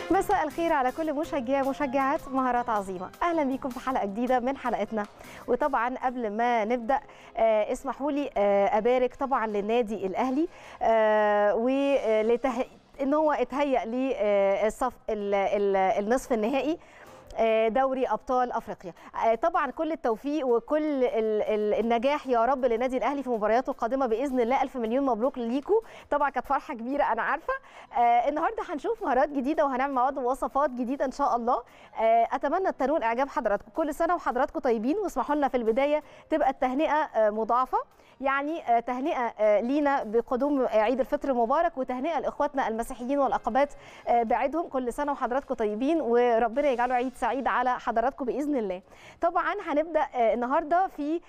مساء الخير على كل مشجع مشجعات مهارات عظيمه اهلا بيكم في حلقه جديده من حلقتنا وطبعا قبل ما نبدا آه اسمحوا لي آه ابارك طبعا للنادي الاهلي آه ولته ان هو اتهيأ للصف النصف النهائي دوري ابطال افريقيا طبعا كل التوفيق وكل النجاح يا رب للنادي الاهلي في مبارياته القادمه باذن الله الف مليون مبروك ليكم طبعا كانت فرحه كبيره انا عارفه النهارده هنشوف مهارات جديده وهنعمل مع بعض وصفات جديده ان شاء الله اتمنى تنول اعجاب حضراتكم كل سنه وحضراتكم طيبين واسمحوا لنا في البدايه تبقى التهنئه مضاعفه يعني تهنئه لينا بقدوم عيد الفطر المبارك وتهنئه لاخواتنا المسيحيين والاقباط بعيدهم كل سنه وحضراتكم طيبين وربنا يجعله عيد سعيد على حضراتكم باذن الله طبعا هنبدا النهارده في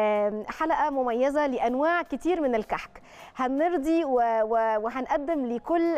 حلقه مميزه لانواع كتير من الكحك هنرضي وهنقدم لكل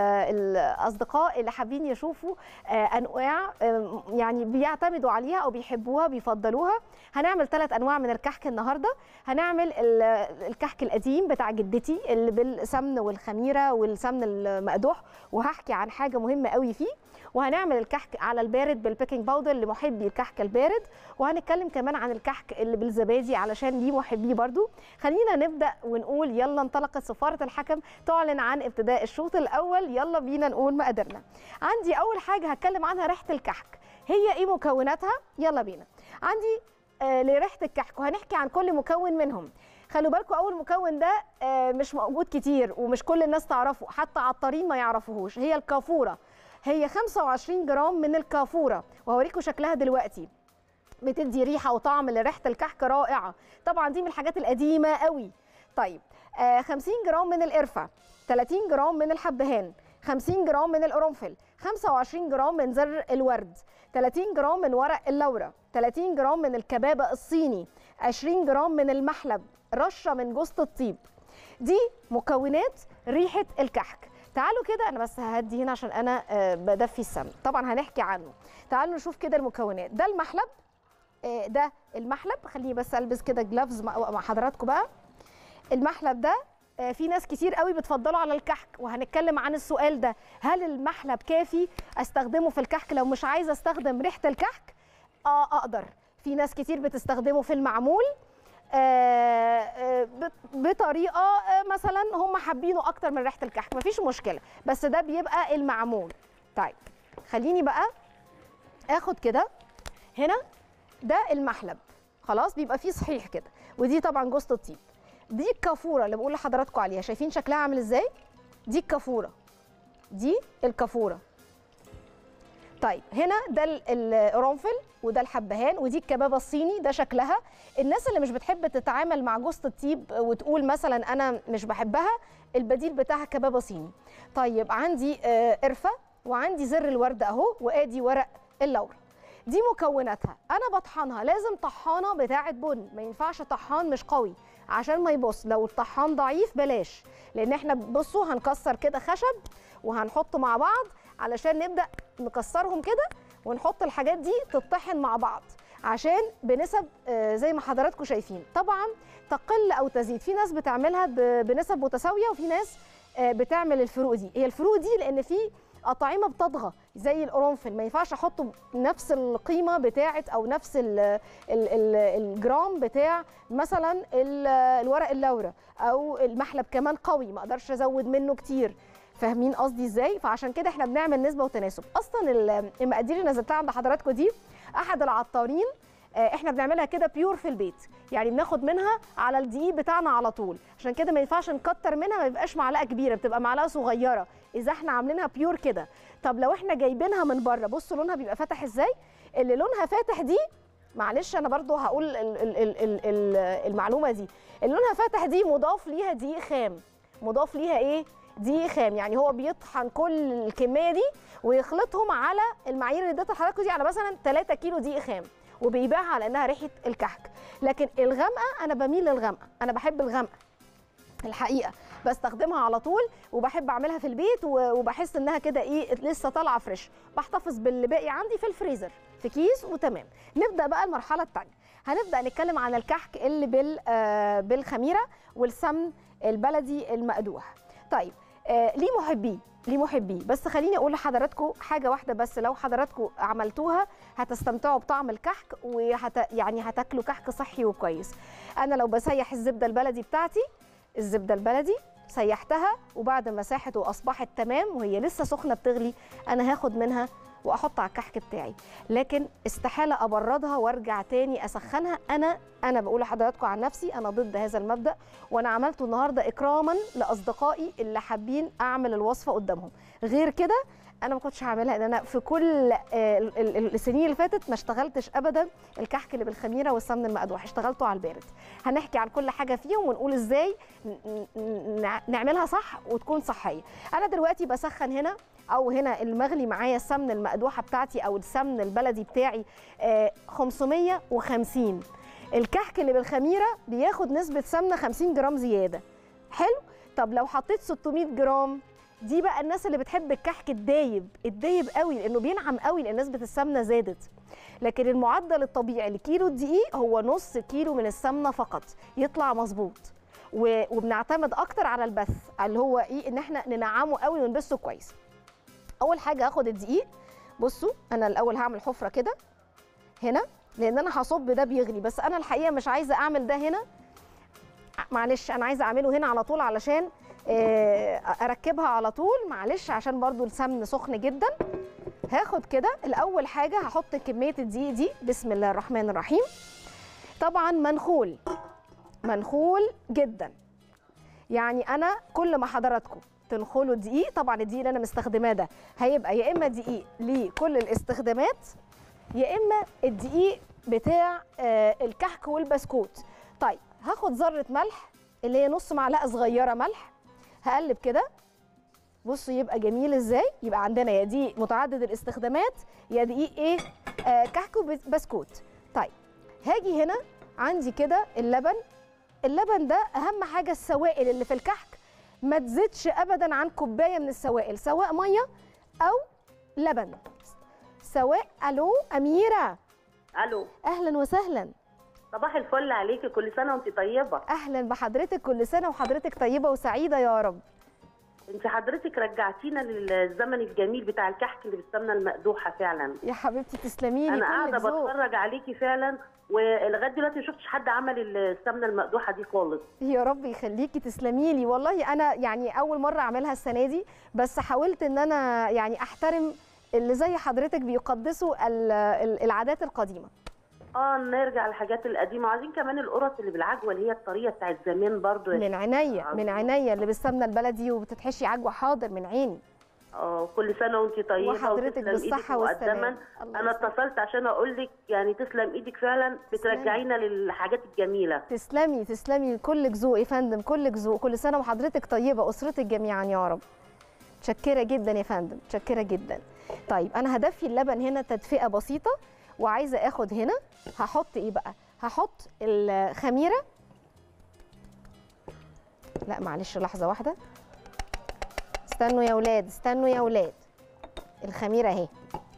الاصدقاء اللي حابين يشوفوا انواع يعني بيعتمدوا عليها او بيحبوها بيفضلوها هنعمل ثلاث انواع من الكحك النهارده هنعمل الكحك القديم بتاع جدتي اللي بالسمن والخميره والسمن المقدوح وهحكي عن حاجه مهمه قوي فيه وهنعمل الكحك على البارد بالبيكنج باودر لمحبي الكحك البارد وهنتكلم كمان عن الكحك اللي بالزبادي علشان ليه محبيه برضو خلينا نبدا ونقول يلا انطلقت سفاره الحكم تعلن عن ابتداء الشوط الاول يلا بينا نقول مقاديرنا عندي اول حاجه هتكلم عنها ريحه الكحك هي ايه مكوناتها يلا بينا عندي آه لريحه الكحك وهنحكي عن كل مكون منهم خلوا بالكم اول مكون ده آه مش موجود كتير ومش كل الناس تعرفه حتى عطارين ما يعرفوهوش هي الكافوره هي 25 جرام من الكافوره وهوريكم شكلها دلوقتي بتدي ريحه وطعم لريحه الكحك رائعه طبعا دي من الحاجات القديمه قوي طيب آه 50 جرام من القرفه 30 جرام من الحبهان 50 جرام من القرنفل 25 جرام من زر الورد 30 جرام من ورق اللورة 30 جرام من الكبابة الصيني 20 جرام من المحلب رشة من جوز الطيب دي مكونات ريحة الكحك تعالوا كده انا بس ههدي هنا عشان انا بدفي السمن طبعا هنحكي عنه تعالوا نشوف كده المكونات ده المحلب ده المحلب خليني بس البس كده جلافز مع حضراتكم بقى المحلب ده في ناس كتير قوي بتفضله على الكحك وهنتكلم عن السؤال ده هل المحلب كافي استخدمه في الكحك لو مش عايزه استخدم ريحه الكحك اه اقدر في ناس كتير بتستخدمه في المعمول آه بطريقه مثلا هم حابينه اكتر من ريحه الكحك مفيش مشكله بس ده بيبقى المعمول طيب خليني بقى اخد كده هنا ده المحلب خلاص بيبقى فيه صحيح كده ودي طبعا جوز الطيب دي الكافوره اللي بقول لحضراتكم عليها شايفين شكلها عامل ازاي دي الكافوره دي الكافوره طيب هنا ده القرنفل وده الحبهان ودي الكبابه الصيني ده شكلها الناس اللي مش بتحب تتعامل مع جوز الطيب وتقول مثلا انا مش بحبها البديل بتاعها كبابه صيني طيب عندي قرفه وعندي زر الورد اهو وادي ورق اللورة دي مكوناتها انا بطحنها لازم طحانه بتاعه بن ما ينفعش طحان مش قوي عشان ما يبص لو الطحان ضعيف بلاش لان احنا بصوا هنكسر كده خشب وهنحطه مع بعض علشان نبدا نكسرهم كده ونحط الحاجات دي تطحن مع بعض عشان بنسب زي ما حضراتكم شايفين طبعا تقل او تزيد في ناس بتعملها بنسب متساويه وفي ناس بتعمل الفروق دي هي الفروق دي لان في اطعمه بتطغى زي القرنفل ما ينفعش احطه نفس القيمه بتاعه او نفس ال ال ال الجرام بتاع مثلا الورق اللورة او المحلب كمان قوي ما اقدرش ازود منه كتير فاهمين قصدي ازاي فعشان كده احنا بنعمل نسبه وتناسب اصلا المقادير اللي نزلتها عند حضراتكم دي احد العطارين احنا بنعملها كده بيور في البيت يعني بناخد منها على الدقيق بتاعنا على طول عشان كده ما ينفعش نكتر منها ما يبقاش معلقه كبيره بتبقى معلقه صغيره اذا احنا عاملينها بيور كده طب لو احنا جايبينها من بره بصوا لونها بيبقى فاتح ازاي اللي لونها فاتح دي معلش انا برضو هقول ال ال ال ال ال المعلومه دي اللي لونها فاتح دي مضاف ليها دقيق خام مضاف ليها ايه دقيق خام يعني هو بيطحن كل الكميه دي ويخلطهم على المعايير اللي اديتها لحضراتكم دي على مثلا 3 كيلو دقيق خام وبيبيعها على انها ريحه الكحك لكن الغامقه انا بميل للغامقه انا بحب الغامقه الحقيقه بستخدمها على طول وبحب اعملها في البيت وبحس انها كده ايه لسه طالعه فريش بحتفظ باللي باقي عندي في الفريزر في كيس وتمام نبدا بقى المرحله الثانيه هنبدا نتكلم عن الكحك اللي بال بالخميره والسمن البلدي المقدوح طيب آه ليه محبيه ليه محبيه بس خليني اقول لحضراتكم حاجه واحده بس لو حضراتكم عملتوها هتستمتعوا بطعم الكحك وهت يعني هتاكلوا كحك صحي وكويس انا لو بسيح الزبده البلدي بتاعتي الزبده البلدي سيحتها وبعد ما ساحت واصبحت تمام وهي لسه سخنه بتغلي انا هاخد منها واحط على الكحك بتاعي لكن استحاله ابردها وارجع تاني اسخنها انا انا بقول لحضراتكم عن نفسي انا ضد هذا المبدا وانا عملته النهارده اكراما لاصدقائي اللي حابين اعمل الوصفه قدامهم غير كده انا ما كنتش هعملها لان انا في كل آه، ال- ال- السنين اللي فاتت ما اشتغلتش ابدا الكحك اللي بالخميره والسمن المقدوح اشتغلته على البارد هنحكي عن كل حاجه فيهم ونقول ازاي ن- ن- نع- نعملها صح وتكون صحيه انا دلوقتي بسخن هنا او هنا المغلي معايا السمن المقدوحه بتاعتي او السمن البلدي بتاعي آه، 550 الكحك اللي بالخميره بياخد نسبه سمنه 50 جرام زياده حلو طب لو حطيت 600 جرام دي بقى الناس اللي بتحب الكحك الدايب الدايب قوي لانه بينعم قوي لان نسبه السمنه زادت لكن المعدل الطبيعي لكيلو الدقيق هو نص كيلو من السمنه فقط يطلع مظبوط و- وبنعتمد اكتر على البث اللي هو ايه ان احنا ننعمه قوي ونبثه كويس اول حاجه هاخد الدقيق بصوا انا الاول هعمل حفره كده هنا لان انا هصب ده بيغلي بس انا الحقيقه مش عايزه اعمل ده هنا معلش انا عايزه اعمله هنا على طول علشان آه، اركبها على طول معلش عشان برضو السمن سخن جدا هاخد كده الاول حاجه هحط كميه الدقيق دي بسم الله الرحمن الرحيم طبعا منخول منخول جدا يعني انا كل ما حضراتكم تنخلوا دقيق طبعا الدقيق اللي انا مستخدماه ده هيبقى يا اما دقيق لكل الاستخدامات يا اما الدقيق بتاع آه، الكحك والبسكوت طيب هاخد ذره ملح اللي هي نص معلقه صغيره ملح هقلب كده بصوا يبقى جميل ازاي يبقى عندنا يا دقيق متعدد الاستخدامات يا دقيق ايه آه كحك وبسكوت طيب هاجي هنا عندي كده اللبن اللبن ده اهم حاجه السوائل اللي في الكحك ما تزيدش ابدا عن كوبايه من السوائل سواء ميه او لبن سواء الو اميره الو اهلا وسهلا صباح الفل عليكي كل سنه وانت طيبه اهلا بحضرتك كل سنه وحضرتك طيبه وسعيده يا رب انت حضرتك رجعتينا للزمن الجميل بتاع الكحك اللي بالسمنه المقدوحه فعلا يا حبيبتي تسلمي لي انا قاعده كلك ذوق. بتفرج عليكي فعلا ولغايه دلوقتي ما شفتش حد عمل السمنه المقدوحه دي خالص يا رب يخليكي تسلمي لي والله انا يعني اول مره اعملها السنه دي بس حاولت ان انا يعني احترم اللي زي حضرتك بيقدسوا ال- ال- العادات القديمه اه نرجع للحاجات القديمه وعايزين كمان القرص اللي بالعجوه اللي هي الطريقه بتاعت زمان برضو من عينيا من عظيم. عينيا اللي بالسمنه البلدي وبتتحشي عجوه حاضر من عيني اه كل سنه وانت طيبه وحضرتك وتسلم إيدك بالصحه والسلامه مقدما الله انا يسلمك. اتصلت عشان اقول لك يعني تسلم ايدك فعلا بترجعينا للحاجات الجميله تسلمي تسلمي كلك ذوق يا فندم كلك ذوق كل سنه وحضرتك طيبه اسرتك جميعا يا رب متشكره جدا يا فندم متشكره جدا طيب انا هدفي اللبن هنا تدفئه بسيطه وعايزه اخد هنا هحط ايه بقى هحط الخميره لا معلش لحظه واحده استنوا يا ولاد استنوا يا ولاد الخميره اهي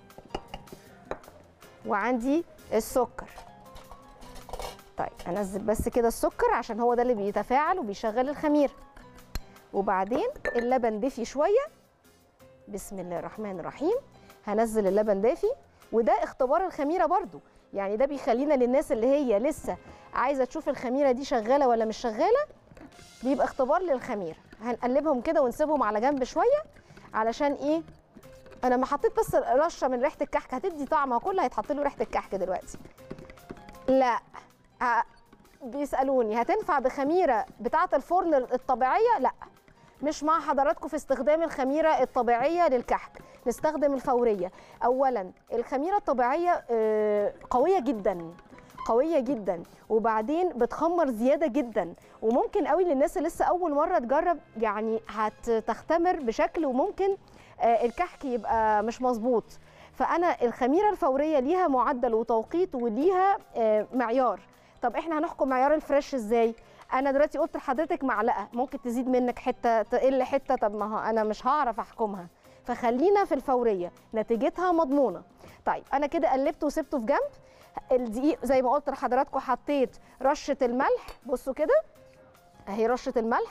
وعندي السكر طيب انزل بس كده السكر عشان هو ده اللي بيتفاعل وبيشغل الخميره وبعدين اللبن دافي شويه بسم الله الرحمن الرحيم هنزل اللبن دافي وده اختبار الخميره برضو يعني ده بيخلينا للناس اللي هي لسه عايزه تشوف الخميره دي شغاله ولا مش شغاله بيبقى اختبار للخميره هنقلبهم كده ونسيبهم على جنب شويه علشان ايه انا ما حطيت بس رشه من ريحه الكحك هتدي طعمها كله هيتحط له ريحه الكحك دلوقتي لا ه- بيسالوني هتنفع بخميره بتاعه الفرن الطبيعيه لا مش مع حضراتكم في استخدام الخميره الطبيعيه للكحك نستخدم الفوريه اولا الخميره الطبيعيه آه، قويه جدا قويه جدا وبعدين بتخمر زياده جدا وممكن قوي للناس اللي لسه اول مره تجرب يعني هتختمر بشكل وممكن آه، الكحك يبقى مش مظبوط فانا الخميره الفوريه ليها معدل وتوقيت وليها آه، معيار طب احنا هنحكم معيار الفريش ازاي انا دلوقتي قلت لحضرتك معلقه ممكن تزيد منك حته تقل حته طب ما هو انا مش هعرف احكمها فخلينا في الفوريه نتيجتها مضمونه طيب انا كده قلبته وسبته في جنب الدقيق زي ما قلت لحضراتكم حطيت رشه الملح بصوا كده اهي رشه الملح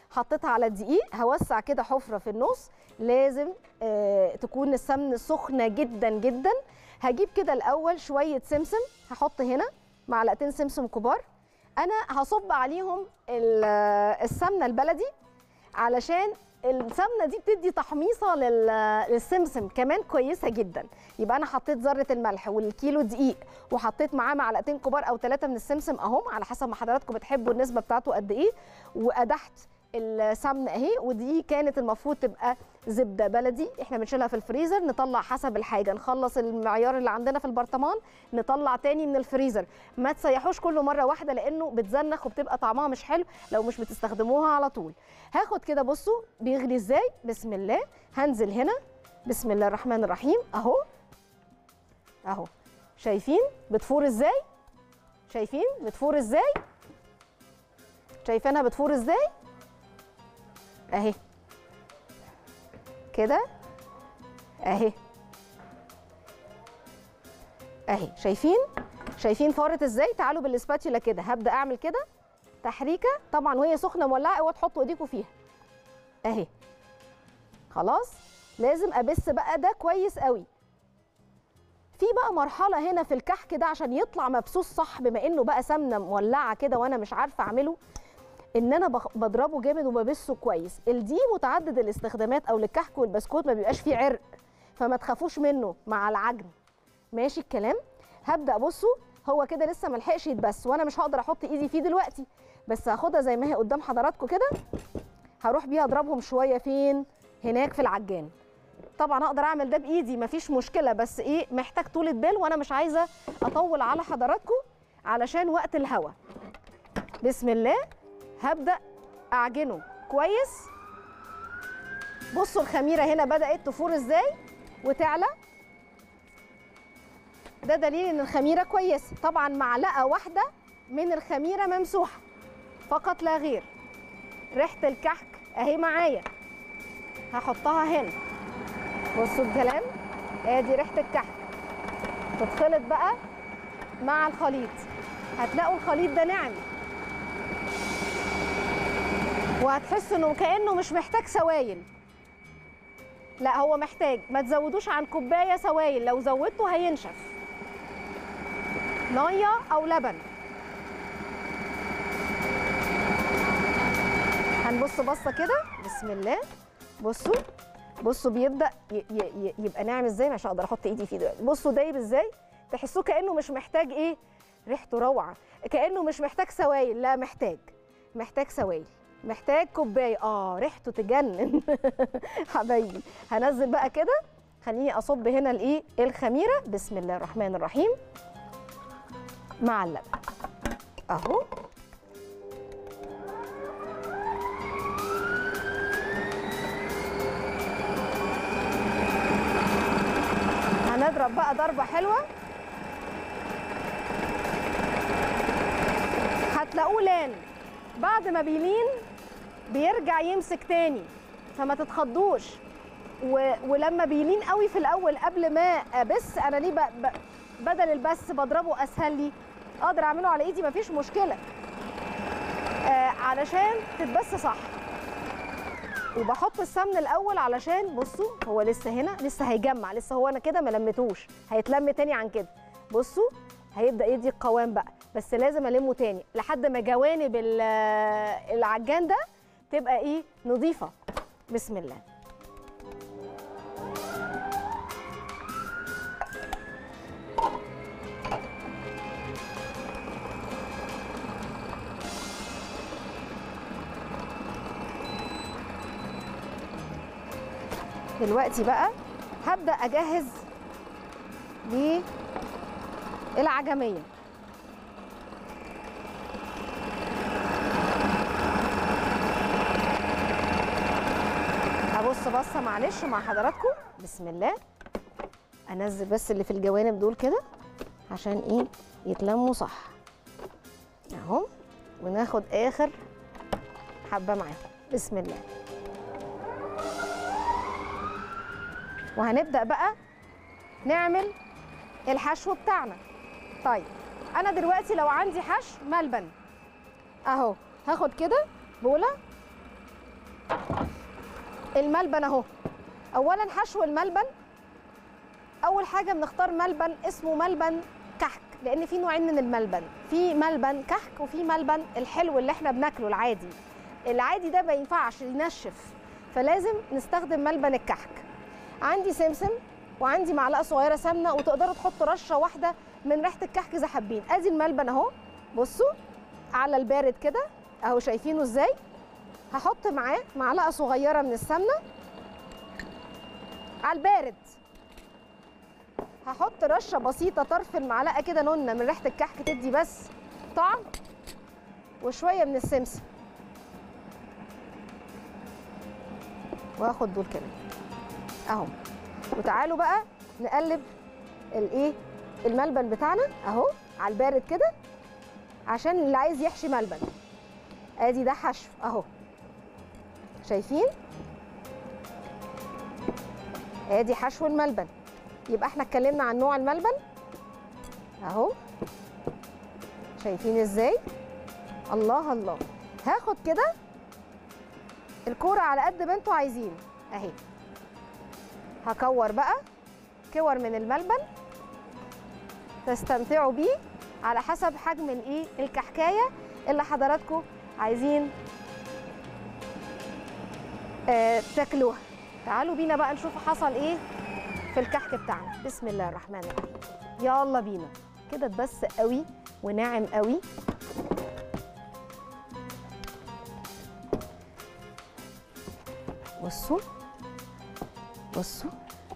حطيتها على الدقيق هوسع كده حفره في النص لازم آه تكون السمن سخنه جدا جدا هجيب كده الاول شويه سمسم هحط هنا معلقتين سمسم كبار انا هصب عليهم ال- السمنه البلدي علشان السمنه دي بتدي تحميصه لل- للسمسم كمان كويسه جدا يبقى انا حطيت ذره الملح والكيلو دقيق وحطيت معاه معلقتين كبار او ثلاثه من السمسم اهم على حسب ما حضراتكم بتحبوا النسبه بتاعته قد ايه وقدحت السمنه اهي ودي كانت المفروض تبقى زبده بلدي احنا بنشيلها في الفريزر نطلع حسب الحاجه نخلص المعيار اللي عندنا في البرطمان نطلع تاني من الفريزر ما تسيحوش كله مره واحده لانه بتزنخ وبتبقى طعمها مش حلو لو مش بتستخدموها على طول هاخد كده بصوا بيغلي ازاي بسم الله هنزل هنا بسم الله الرحمن الرحيم اهو اهو شايفين بتفور ازاي شايفين بتفور ازاي شايفينها بتفور ازاي اهي كده اهي اهي شايفين شايفين فارت ازاي تعالوا بالاسباتيولا كده هبدا اعمل كده تحريكه طبعا وهي سخنه مولعه اوعوا تحطوا ايديكم فيها اهي خلاص لازم ابس بقى ده كويس قوي في بقى مرحله هنا في الكحك ده عشان يطلع مبسوس صح بما انه بقى سمنه مولعه كده وانا مش عارفه اعمله ان انا بخ- بضربه جامد وببسه كويس الدي متعدد الاستخدامات او للكحك والبسكوت ما بيبقاش فيه عرق فما تخافوش منه مع العجن ماشي الكلام هبدا بصوا هو كده لسه ملحقش يتبس وانا مش هقدر احط ايدي فيه دلوقتي بس هاخدها زي ما هي قدام حضراتكم كده هروح بيها اضربهم شويه فين هناك في العجان طبعا اقدر اعمل ده بايدي مفيش مشكله بس ايه محتاج طولة بال وانا مش عايزه اطول على حضراتكم علشان وقت الهوا بسم الله هبدا اعجنه كويس بصوا الخميره هنا بدات تفور ازاي وتعلى ده دليل ان الخميره كويسه طبعا معلقه واحده من الخميره ممسوحه فقط لا غير ريحه الكحك اهي معايا هحطها هنا بصوا الكلام ادي ريحه الكحك تتخلط بقى مع الخليط هتلاقوا الخليط ده ناعم وهتحسوا انه كانه مش محتاج سوائل لا هو محتاج ما تزودوش عن كوبايه سوائل لو زودته هينشف ميه او لبن هنبص بصه كده بسم الله بصوا بصوا بيبدا ي- ي- ي- يبقى ناعم ازاي مش هقدر احط ايدي فيه دلوقتي بصوا دايب ازاي تحسوه كانه مش محتاج ايه ريحته روعه كانه مش محتاج سوائل لا محتاج محتاج سوائل محتاج كوبايه اه ريحته تجنن حبايبي هنزل بقى كده خليني اصب هنا الايه الخميره بسم الله الرحمن الرحيم مع اللبن اهو هنضرب بقى ضربه حلوه هتلاقوه لان بعد ما بيلين بيرجع يمسك تاني فما تتخضوش و... ولما بيلين قوي في الاول قبل ما ابس انا ليه ب... ب... بدل البس بضربه اسهل لي اقدر اعمله على ايدي مفيش مشكله آه علشان تتبس صح وبحط السمن الاول علشان بصوا هو لسه هنا لسه هيجمع لسه هو انا كده ما لمتوش هيتلم تاني عن كده بصوا هيبدا يدي القوام بقى بس لازم المه تاني لحد ما جوانب ال- العجان ده تبقى ايه نظيفه بسم الله دلوقتي بقى هبدا اجهز للعجميه هبص بصه معلش مع حضراتكم بسم الله انزل بس اللي في الجوانب دول كده عشان ايه يتلموا صح اهو وناخد اخر حبه معاهم بسم الله وهنبدا بقى نعمل الحشو بتاعنا طيب انا دلوقتي لو عندي حشو ملبن اهو هاخد كده بوله الملبن اهو اولا حشو الملبن اول حاجه بنختار ملبن اسمه ملبن كحك لان في نوعين من الملبن في ملبن كحك وفي ملبن الحلو اللي احنا بناكله العادي العادي ده ما ينفعش ينشف فلازم نستخدم ملبن الكحك عندي سمسم وعندي معلقه صغيره سمنه وتقدروا تحطوا رشه واحده من ريحه الكحك اذا حابين ادي الملبن اهو بصوا على البارد كده اهو شايفينه ازاي هحط معاه معلقه صغيره من السمنه على البارد هحط رشه بسيطه طرف المعلقه كده نونه من ريحه الكحك تدي بس طعم وشويه من السمسم واخد دول كمان اهو وتعالوا بقى نقلب الايه الملبن بتاعنا اهو على البارد كده عشان اللي عايز يحشي ملبن ادي ده حشو اهو شايفين ادي حشو الملبن يبقى احنا اتكلمنا عن نوع الملبن اهو شايفين ازاي الله الله هاخد كده الكوره على قد ما انتوا عايزين اهي هكور بقى كور من الملبن تستمتعوا بيه على حسب حجم الايه الكحكايه اللي حضراتكم عايزين آه تاكلوها تعالوا بينا بقى نشوف حصل ايه في الكحك بتاعنا بسم الله الرحمن الرحيم يلا بينا كده اتبس قوي وناعم قوي بصوا بصوا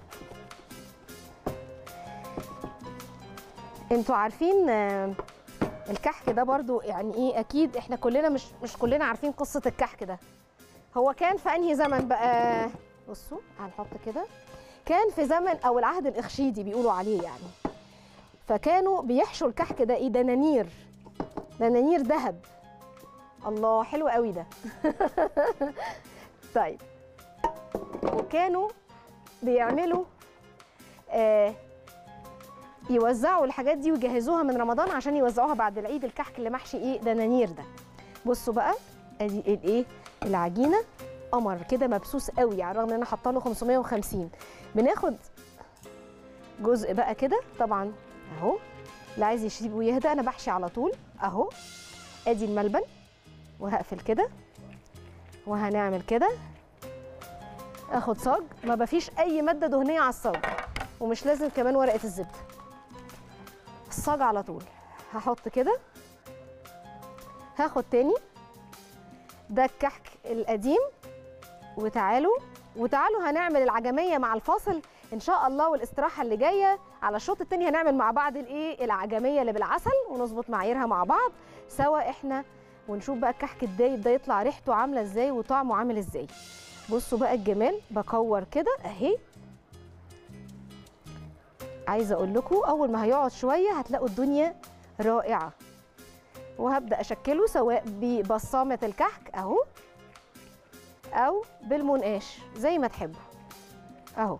انتوا عارفين آه، الكحك ده برضو يعني ايه اكيد احنا كلنا مش مش كلنا عارفين قصه الكحك ده هو كان في انهي زمن بقى بصوا هنحط كده كان في زمن او العهد الاخشيدي بيقولوا عليه يعني فكانوا بيحشوا الكحك ده ايه دنانير دنانير ذهب الله حلو قوي ده طيب وكانوا بيعملوا آه يوزعوا الحاجات دي ويجهزوها من رمضان عشان يوزعوها بعد العيد الكحك اللي محشي ايه دنانير ده بصوا بقى ادي الايه العجينه قمر كده مبسوس قوي على الرغم ان انا حاطه له 550 بناخد جزء بقى كده طبعا اهو اللي عايز يسيبه ويهدى انا بحشي على طول اهو ادي الملبن وهقفل كده وهنعمل كده اخد صاج ما بفيش اي ماده دهنيه على الصاج ومش لازم كمان ورقه الزبده الصاج على طول هحط كده هاخد تاني ده الكحك القديم وتعالوا وتعالوا هنعمل العجميه مع الفاصل ان شاء الله والاستراحه اللي جايه على الشوط التاني هنعمل مع بعض الايه العجميه اللي بالعسل ونظبط معاييرها مع بعض سوا احنا ونشوف بقى الكحك الدايب ده يطلع ريحته عامله ازاي وطعمه عامل ازاي بصوا بقى الجمال بكور كده اهي عايزه اقول لكم اول ما هيقعد شويه هتلاقوا الدنيا رائعه وهبدا اشكله سواء ببصامه الكحك اهو او بالمنقاش زي ما تحبوا اهو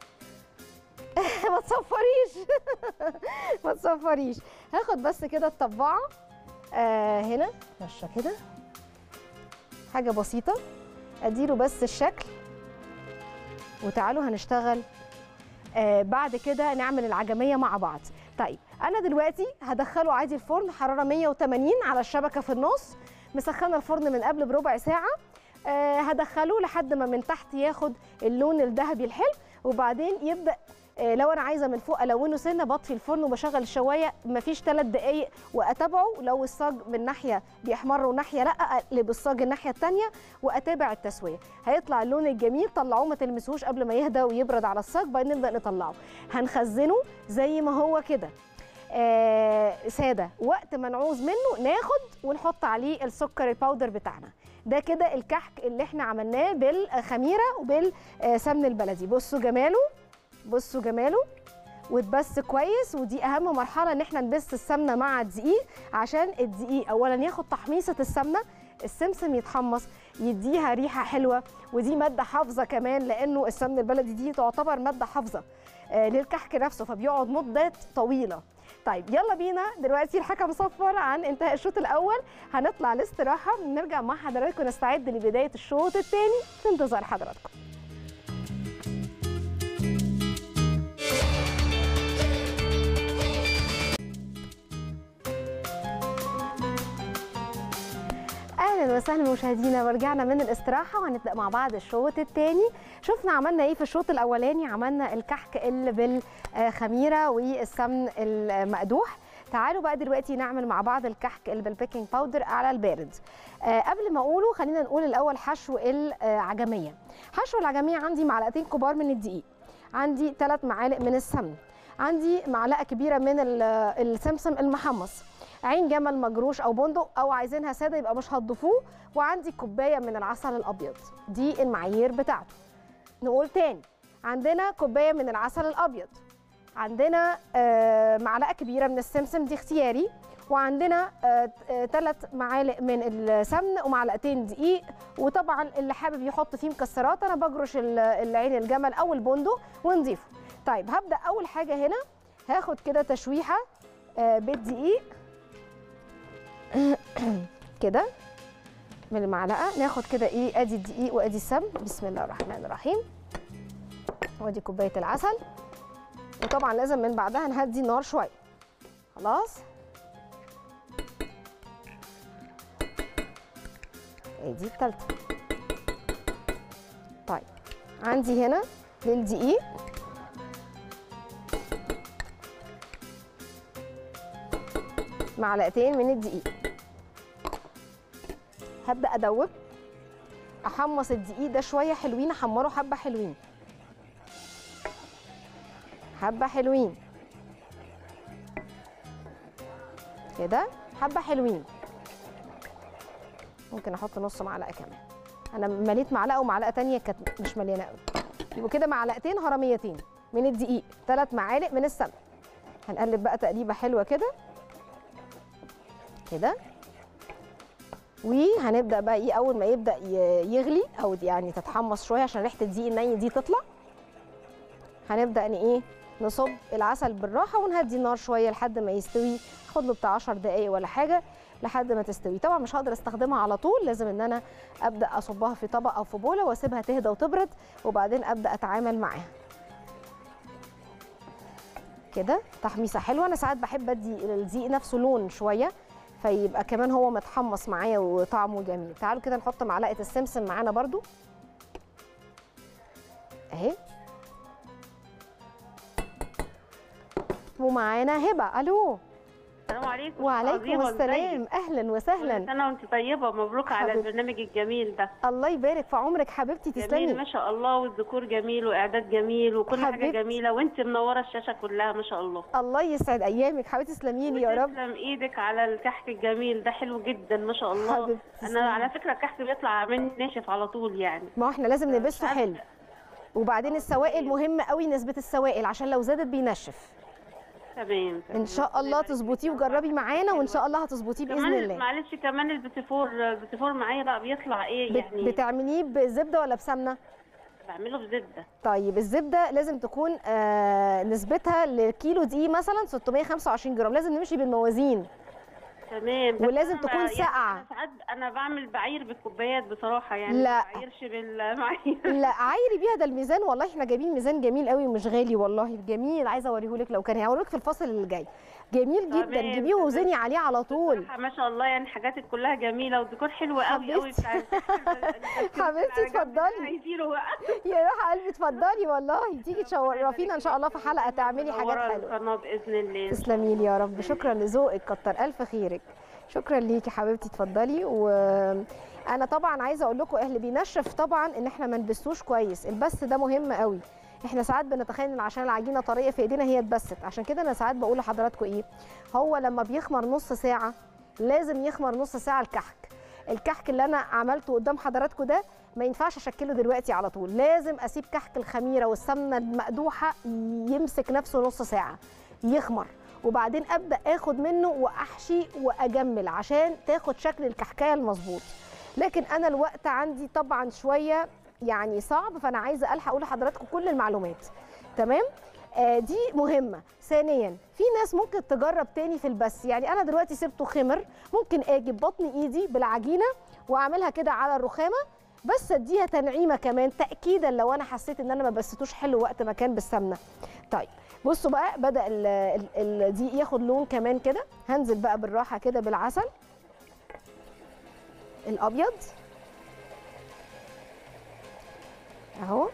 ما تصفريش ما تصفريش هاخد بس كده الطباعه آه هنا رشه كده حاجه بسيطه اديله بس الشكل وتعالوا هنشتغل آه بعد كده نعمل العجميه مع بعض طيب انا دلوقتي هدخله عادي الفرن حراره 180 على الشبكه في النص مسخنه الفرن من قبل بربع ساعه آه هدخله لحد ما من تحت ياخد اللون الذهبي الحلو وبعدين يبدا آه لو انا عايزه من فوق الونه سنه بطفي الفرن وبشغل الشوايه مفيش ثلاث دقائق واتابعه لو الصاج من ناحيه بيحمر وناحيه لا اقلب الصاج الناحيه الثانيه واتابع التسويه هيطلع اللون الجميل طلعوه ما تلمسوش قبل ما يهدى ويبرد على الصاج بعدين نبدا نطلعه هنخزنه زي ما هو كده آه ساده وقت ما نعوز منه ناخد ونحط عليه السكر الباودر بتاعنا ده كده الكحك اللي احنا عملناه بالخميره وبالسمن البلدي بصوا جماله بصوا جماله وتبس كويس ودي اهم مرحله ان احنا نبس السمنه مع الدقيق عشان الدقيق اولا ياخد تحميصه السمنه السمسم يتحمص يديها ريحه حلوه ودي ماده حافظه كمان لانه السمن البلدي دي تعتبر ماده حافظه آه للكحك نفسه فبيقعد مدات طويله طيب يلا بينا دلوقتي الحكم صفر عن انتهاء الشوط الاول هنطلع الاستراحه نرجع مع حضراتكم نستعد لبدايه الشوط الثاني في انتظار حضراتكم اهلا وسهلا مشاهدينا ورجعنا من الاستراحه وهنبدا مع بعض الشوط الثاني شفنا عملنا ايه في الشوط الاولاني عملنا الكحك اللي بالخميره والسمن المقدوح تعالوا بقى دلوقتي نعمل مع بعض الكحك اللي بالبيكنج باودر على البارد آه قبل ما اقوله خلينا نقول الاول حشو العجميه حشو العجميه عندي معلقتين كبار من الدقيق عندي ثلاث معالق من السمن عندي معلقه كبيره من السمسم المحمص عين جمل مجروش او بندق او عايزينها ساده يبقى مش هتضيفوه وعندي كوبايه من العسل الابيض دي المعايير بتاعته نقول تاني عندنا كوبايه من العسل الابيض عندنا آه معلقه كبيره من السمسم دي اختياري وعندنا ثلاث آه معالق من السمن ومعلقتين دقيق وطبعا اللي حابب يحط فيه مكسرات انا بجرش العين الجمل او البندق ونضيفه طيب هبدا اول حاجه هنا هاخد كده تشويحه آه بالدقيق كده من المعلقه ناخد كده ايه ادي الدقيق وادي السمن بسم الله الرحمن الرحيم وادي كوبايه العسل وطبعا لازم من بعدها نهدي النار شويه خلاص ادي التالتة طيب عندي هنا للدقيق معلقتين من الدقيق هبدا ادوب احمص الدقيق ده شويه حلوين احمره حبه حلوين حبه حلوين كده حبه حلوين ممكن احط نص معلقه كمان انا مليت معلقه ومعلقه تانية كانت مش مليانه قوي يبقوا كده معلقتين هرميتين من الدقيق ثلاث معالق من السمن هنقلب بقى تقليبه حلوه كده كده وهنبدا بقى ايه اول ما يبدا يغلي او يعني تتحمص شويه عشان ريحه الدقيق الني دي تطلع هنبدا ان ايه نصب العسل بالراحه ونهدي النار شويه لحد ما يستوي خد له بتاع 10 دقائق ولا حاجه لحد ما تستوي طبعا مش هقدر استخدمها على طول لازم ان انا ابدا اصبها في طبق او في بوله واسيبها تهدى وتبرد وبعدين ابدا اتعامل معاها كده تحميصه حلوه انا ساعات بحب ادي الدقيق نفسه لون شويه فيبقى كمان هو متحمص معايا وطعمه جميل تعالوا كده نحط معلقه السمسم معانا برضو اهي ومعانا هبه الو السلام عليكم وعليكم السلام اهلا وسهلا سنه وانت طيبه مبروك على حبيب. البرنامج الجميل ده الله يبارك في عمرك حبيبتي جميل تسلمي ما شاء الله والديكور جميل واعداد جميل وكل حبيبتي. حاجه جميله وانت منوره الشاشه كلها ما شاء الله الله يسعد ايامك حبيبتي تسلمي لي يا رب تسلم ايدك على الكحك الجميل ده حلو جدا ما شاء الله حبيبتي تسلمي. انا على فكره الكحك بيطلع مني ناشف على طول يعني ما هو احنا لازم نلبسه عارفة. حلو وبعدين السوائل مهمه قوي نسبه السوائل عشان لو زادت بينشف تمام ان شاء الله تظبطيه وجربي معانا وان شاء الله هتظبطيه باذن كمان الله معلش كمان البتيفور البتيفور معايا بقى بيطلع ايه بت- يعني بتعمليه بزبده ولا بسمنه بعمله بزبده طيب الزبده لازم تكون آه نسبتها لكيلو دقيق مثلا 625 جرام لازم نمشي بالموازين تمام بس ولازم أنا تكون يعني ساقعة. أنا ساعات انا بعمل بعير بالكوبايات بصراحه يعني لا. ما بعيرش بالمعايير لا عايري بيها ده الميزان والله احنا جايبين ميزان جميل قوي ومش غالي والله جميل عايزه اوريهولك لو كان هوريك في الفصل اللي جاي جميل جدا تمام، جيبيه تمام. ووزني عليه على طول بصراحة ما شاء الله يعني حاجاتك كلها جميله والديكور حلو قوي قوي حبيبتي. بتاع الكحك. حبيبتي اتفضلي. عايزينه بقى يا روح قلبي اتفضلي والله تيجي تشرفينا ان شاء الله في حلقه تعملي حاجات منورة حلوه القناه باذن الله تسلمي لي يا رب شكرا لذوقك كتر الف خيرك شكرا ليكي حبيبتي اتفضلي وانا طبعا عايزه اقول لكم اللي بينشف طبعا ان احنا ما نبسوش كويس البس ده مهم قوي احنا ساعات بنتخيل ان عشان العجينه طريه في ايدينا هي اتبست عشان كده انا ساعات بقول لحضراتكم ايه هو لما بيخمر نص ساعه لازم يخمر نص ساعه الكحك الكحك اللي انا عملته قدام حضراتكم ده ما ينفعش اشكله دلوقتي على طول لازم اسيب كحك الخميره والسمنه المقدوحه يمسك نفسه نص ساعه يخمر وبعدين ابدا اخد منه واحشي واجمل عشان تاخد شكل الكحكايه المظبوط لكن انا الوقت عندي طبعا شويه يعني صعب فانا عايزه الحق اقول لحضراتكم كل المعلومات تمام آه دي مهمه ثانيا في ناس ممكن تجرب تاني في البس يعني انا دلوقتي سبته خمر ممكن اجي ببطن ايدي بالعجينه واعملها كده على الرخامه بس اديها تنعيمه كمان تاكيدا لو انا حسيت ان انا ما بستوش حلو وقت ما كان بالسمنه طيب بصوا بقى بدا ال- ال- الدقيق ياخد لون كمان كده هنزل بقى بالراحه كده بالعسل الابيض اهو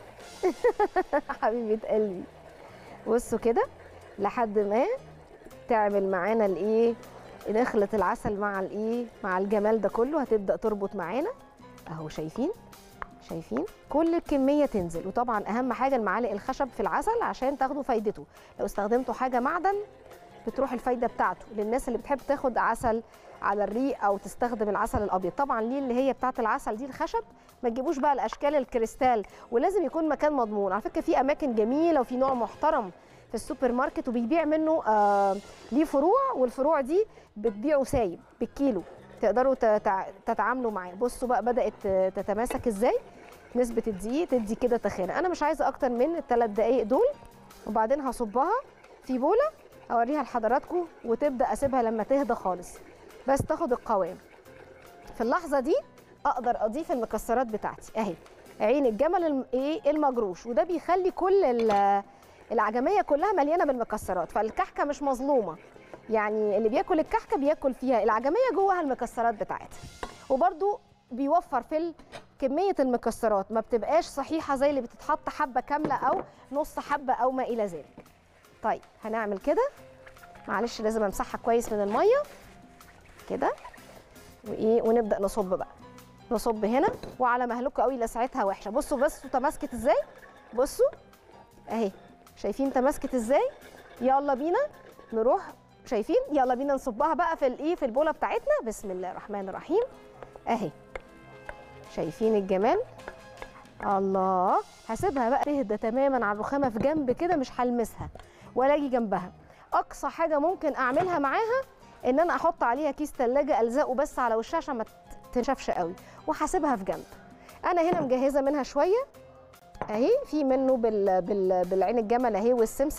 حبيبه قلبي بصوا كده لحد ما تعمل معانا الايه نخلط العسل مع الايه مع الجمال ده كله هتبدا تربط معانا اهو شايفين شايفين كل الكميه تنزل وطبعا اهم حاجه المعالق الخشب في العسل عشان تاخدوا فايدته لو استخدمتوا حاجه معدن بتروح الفايده بتاعته للناس اللي بتحب تاخد عسل على الريق او تستخدم العسل الابيض طبعا ليه اللي هي بتاعه العسل دي الخشب ما تجيبوش بقى الاشكال الكريستال ولازم يكون مكان مضمون على فكره في اماكن جميله وفي نوع محترم في السوبر ماركت وبيبيع منه آه ليه فروع والفروع دي بتبيعه سايب بالكيلو تقدروا تتع- تتعاملوا معاه بصوا بقى بدات تتماسك ازاي نسبه الدقيق تدي كده تخانه انا مش عايزه اكتر من الثلاث دقائق دول وبعدين هصبها في بوله اوريها لحضراتكم وتبدا اسيبها لما تهدى خالص بس تاخد القوام في اللحظه دي اقدر اضيف المكسرات بتاعتي اهي عين الجمل الم- ايه المجروش وده بيخلي كل ال- العجميه كلها مليانه بالمكسرات فالكحكه مش مظلومه يعني اللي بياكل الكحكه بياكل فيها العجميه جواها المكسرات بتاعتها وبرده بيوفر في ال- كميه المكسرات ما بتبقاش صحيحه زي اللي بتتحط حبه كامله او نص حبه او ما الى ذلك طيب هنعمل كده معلش لازم امسحها كويس من الميه كده وايه ونبدا نصب بقى نصب هنا وعلى مهلكوا قوي لسعتها وحشه بصوا بس تماسكت ازاي بصوا اهي شايفين تماسكت ازاي يلا بينا نروح شايفين يلا بينا نصبها بقى في الايه في البوله بتاعتنا بسم الله الرحمن الرحيم اهي شايفين الجمال الله هسيبها بقى تهدى تماما على الرخامه في جنب كده مش هلمسها ولا اجي جنبها اقصى حاجه ممكن اعملها معاها ان انا احط عليها كيس ثلاجه الزقه بس على وشها عشان ما تنشفش قوي وهسيبها في جنب انا هنا مجهزه منها شويه اهي في منه بال بال بالعين الجمل اهي والسمسم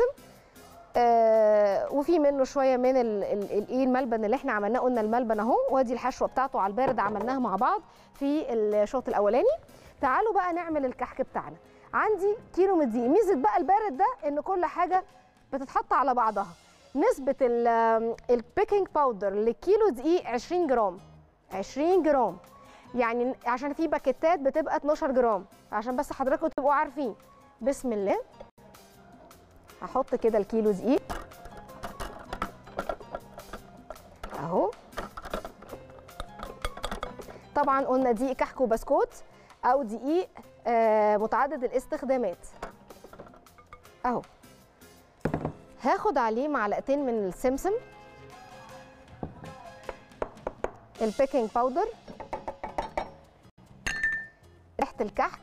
آه وفي منه شويه من ال- ال- الايه الملبن اللي احنا عملناه قلنا الملبن اهو وادي الحشوه بتاعته على البارد عملناها مع بعض في الشوط الاولاني تعالوا بقى نعمل الكحك بتاعنا عندي كيلو من الدقيق ميزه بقى البارد ده ان كل حاجه بتتحط على بعضها نسبه ال- البيكنج باودر لكيلو دقيق 20 جرام 20 جرام يعني عشان في باكيتات بتبقى 12 جرام عشان بس حضراتكم تبقوا عارفين بسم الله هحط كده الكيلو دقيق اهو طبعا قلنا دقيق كحك وبسكوت او دقيق آه متعدد الاستخدامات اهو هاخد عليه معلقتين من السمسم البيكنج باودر ريحه الكحك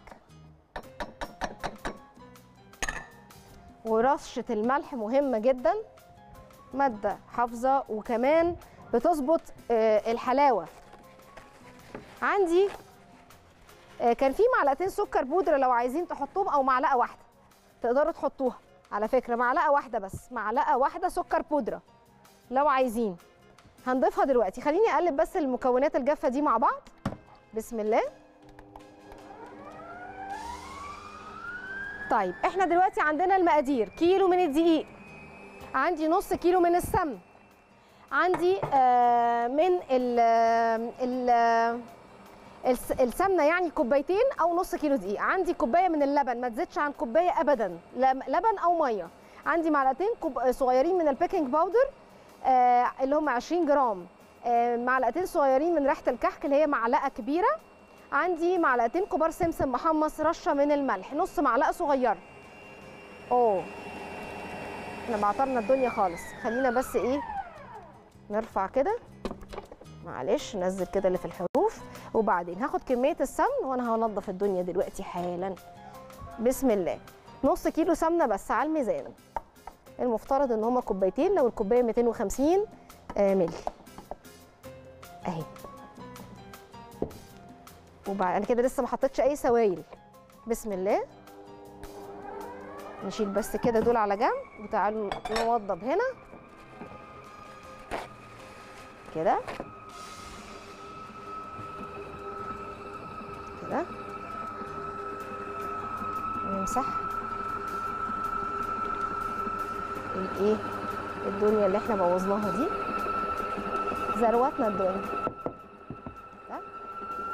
ورشه الملح مهمه جدا ماده حافظه وكمان بتظبط آه، الحلاوه عندي آه، كان في معلقتين سكر بودره لو عايزين تحطوهم او معلقه واحده تقدروا تحطوها على فكره معلقه واحده بس معلقه واحده سكر بودره لو عايزين هنضيفها دلوقتي خليني اقلب بس المكونات الجافه دي مع بعض بسم الله طيب احنا دلوقتي عندنا المقادير كيلو من الدقيق عندي نص كيلو من السمن عندي آه من ال ال الس- السمنه يعني كوبايتين او نص كيلو دقيق عندي كوبايه من اللبن ما تزيدش عن كوبايه ابدا لم- لبن او ميه عندي معلقتين كوب صغيرين من البيكنج باودر آه اللي هم 20 جرام آه معلقتين صغيرين من ريحه الكحك اللي هي معلقه كبيره عندي معلقتين كبار سمسم محمص رشه من الملح نص معلقه صغيره اوه احنا بعطرنا الدنيا خالص خلينا بس ايه نرفع كده معلش ننزل كده اللي في الحروف وبعدين هاخد كميه السمن وانا هنضف الدنيا دلوقتي حالا بسم الله نص كيلو سمنه بس على الميزان المفترض ان هما كوبايتين لو الكوبايه 250 آه، مللي اهي وبعد انا كده لسه ما حطيتش اي سوائل بسم الله نشيل بس كده دول على جنب وتعالوا نوضب هنا كده كده ونمسح الايه الدنيا اللي احنا بوظناها دي زروتنا الدنيا ده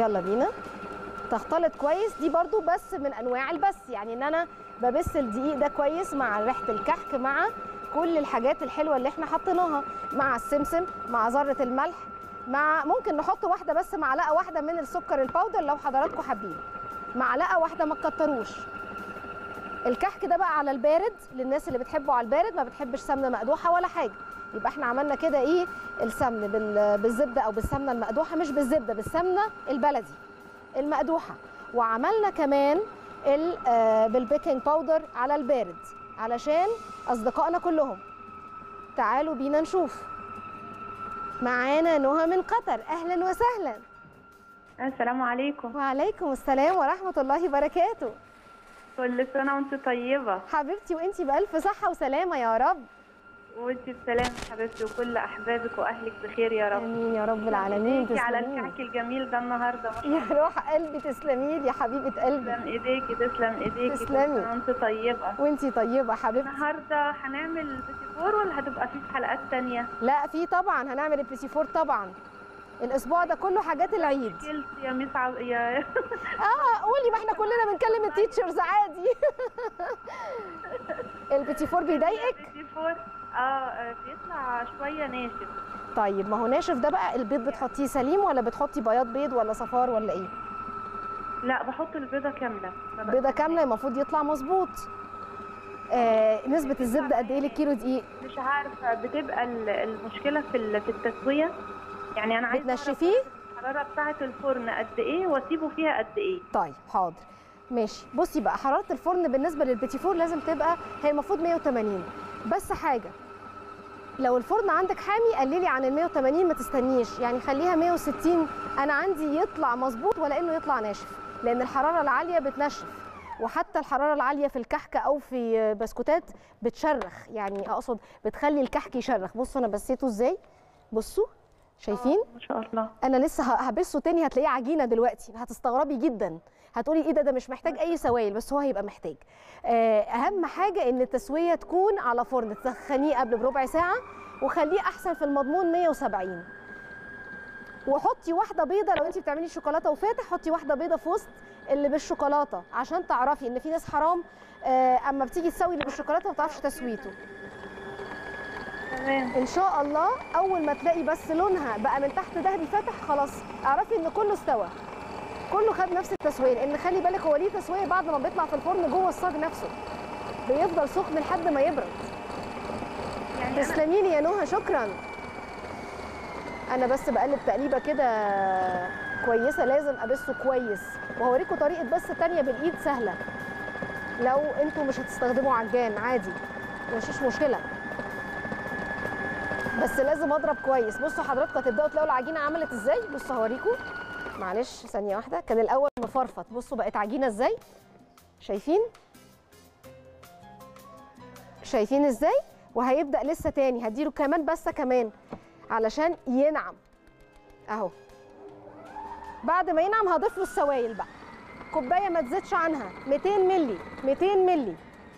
يلا بينا تختلط كويس دي برضو بس من انواع البس يعني ان انا ببس الدقيق ده كويس مع ريحه الكحك مع كل الحاجات الحلوه اللي احنا حطيناها مع السمسم مع ذره الملح مع ممكن نحط واحده بس معلقه واحده من السكر الباودر لو حضراتكم حابين معلقه واحده ما تكتروش الكحك ده بقى على البارد للناس اللي بتحبه على البارد ما بتحبش سمنه مقدوحه ولا حاجه يبقى احنا عملنا كده ايه السمن بال- بالزبده او بالسمنه المقدوحه مش بالزبده بالسمنه البلدي المقدوحه وعملنا كمان ال- آه، بالبيكنج باودر على البارد علشان اصدقائنا كلهم تعالوا بينا نشوف معانا نهى من قطر اهلا وسهلا السلام عليكم وعليكم السلام ورحمه الله وبركاته كل سنة وانت طيبة حبيبتي وانتي بالف صحه وسلامه يا رب وانت بسلام حبيبتي وكل احبابك واهلك بخير يا رب امين يا رب العالمين ايديكي على تسلمي الكعك الجميل ده النهارده ما شاء يا روح قلبي تسلمي لي يا حبيبه قلبي تسلم ايديكي تسلم ايديكي كل تسلمي. سنة وانت طيبة وانتي طيبه حبيبتي النهارده هنعمل بيتي ولا هتبقى في حلقات تانية؟ لا في طبعا هنعمل البيسي فور طبعا الاسبوع ده كله حاجات العيد كلت يا ميس عب... يا اه قولي ما احنا كلنا بنكلم التيتشرز عادي البيتي فور بيضايقك بيتي فور اه آه، بيطلع شوية ناشف طيب ما هو ناشف ده بقى البيض بتحطيه سليم ولا بتحطي بياض بيض ولا صفار ولا ايه لا بحط البيضة كاملة ما بيضه كامله المفروض يطلع مظبوط آه نسبه الزبده قد ايه للكيلو دقيق مش عارفة بتبقى ال- المشكلة في ال- في التسوية يعني أنا عايزة أعرف بتنشفيه الحرارة بتاعة الفرن قد إيه وأسيبه فيها قد إيه طيب حاضر ماشي بصي بقى حراره الفرن بالنسبه للبيتي فور لازم تبقى هي المفروض 180 بس حاجه لو الفرن عندك حامي قللي عن ال 180 ما تستنيش يعني خليها 160 انا عندي يطلع مظبوط ولا انه يطلع ناشف لان الحراره العاليه بتنشف وحتى الحراره العاليه في الكحك او في بسكوتات بتشرخ يعني اقصد بتخلي الكحك يشرخ بصوا انا بسيته ازاي بصوا شايفين ما شاء الله انا لسه ه- هبسه تاني هتلاقيه عجينه دلوقتي هتستغربي جدا هتقولي ايه ده ده مش محتاج اي سوائل بس هو هيبقى محتاج آه، اهم حاجه ان التسويه تكون على فرن تسخنيه قبل بربع ساعه وخليه احسن في المضمون 170 وحطي واحده بيضه لو انت بتعملي شوكولاته وفاتح حطي واحده بيضه في وسط اللي بالشوكولاته عشان تعرفي ان في ناس حرام آه، اما بتيجي تسوي اللي بالشوكولاته ما بتعرفش تسويته تمام ان شاء الله اول ما تلاقي بس لونها بقى من تحت دهبي فاتح خلاص اعرفي ان كله استوى كله خد نفس التسويه لان خلي بالك هو ليه تسويه بعد ما بيطلع في الفرن جوه الصاج نفسه بيفضل سخن لحد ما يبرد يعني أنا تسلمي لي يا نهى شكرا انا بس بقلب تقليبه كده كويسه لازم ابسه كويس وهوريكم طريقه بس تانية بالايد سهله لو انتوا مش هتستخدموا عجان عادي مفيش مشكله بس لازم اضرب كويس بصوا حضراتكم هتبداوا تلاقوا العجينه عملت ازاي بصوا هوريكم معلش ثانيه واحده كان الاول مفرفط بصوا بقت عجينه ازاي شايفين شايفين ازاي وهيبدا لسه تاني هديله كمان بسه كمان علشان ينعم اهو بعد ما ينعم هضيف له السوائل بقى كوبايه ما تزيدش عنها 200 مللي 200 مللي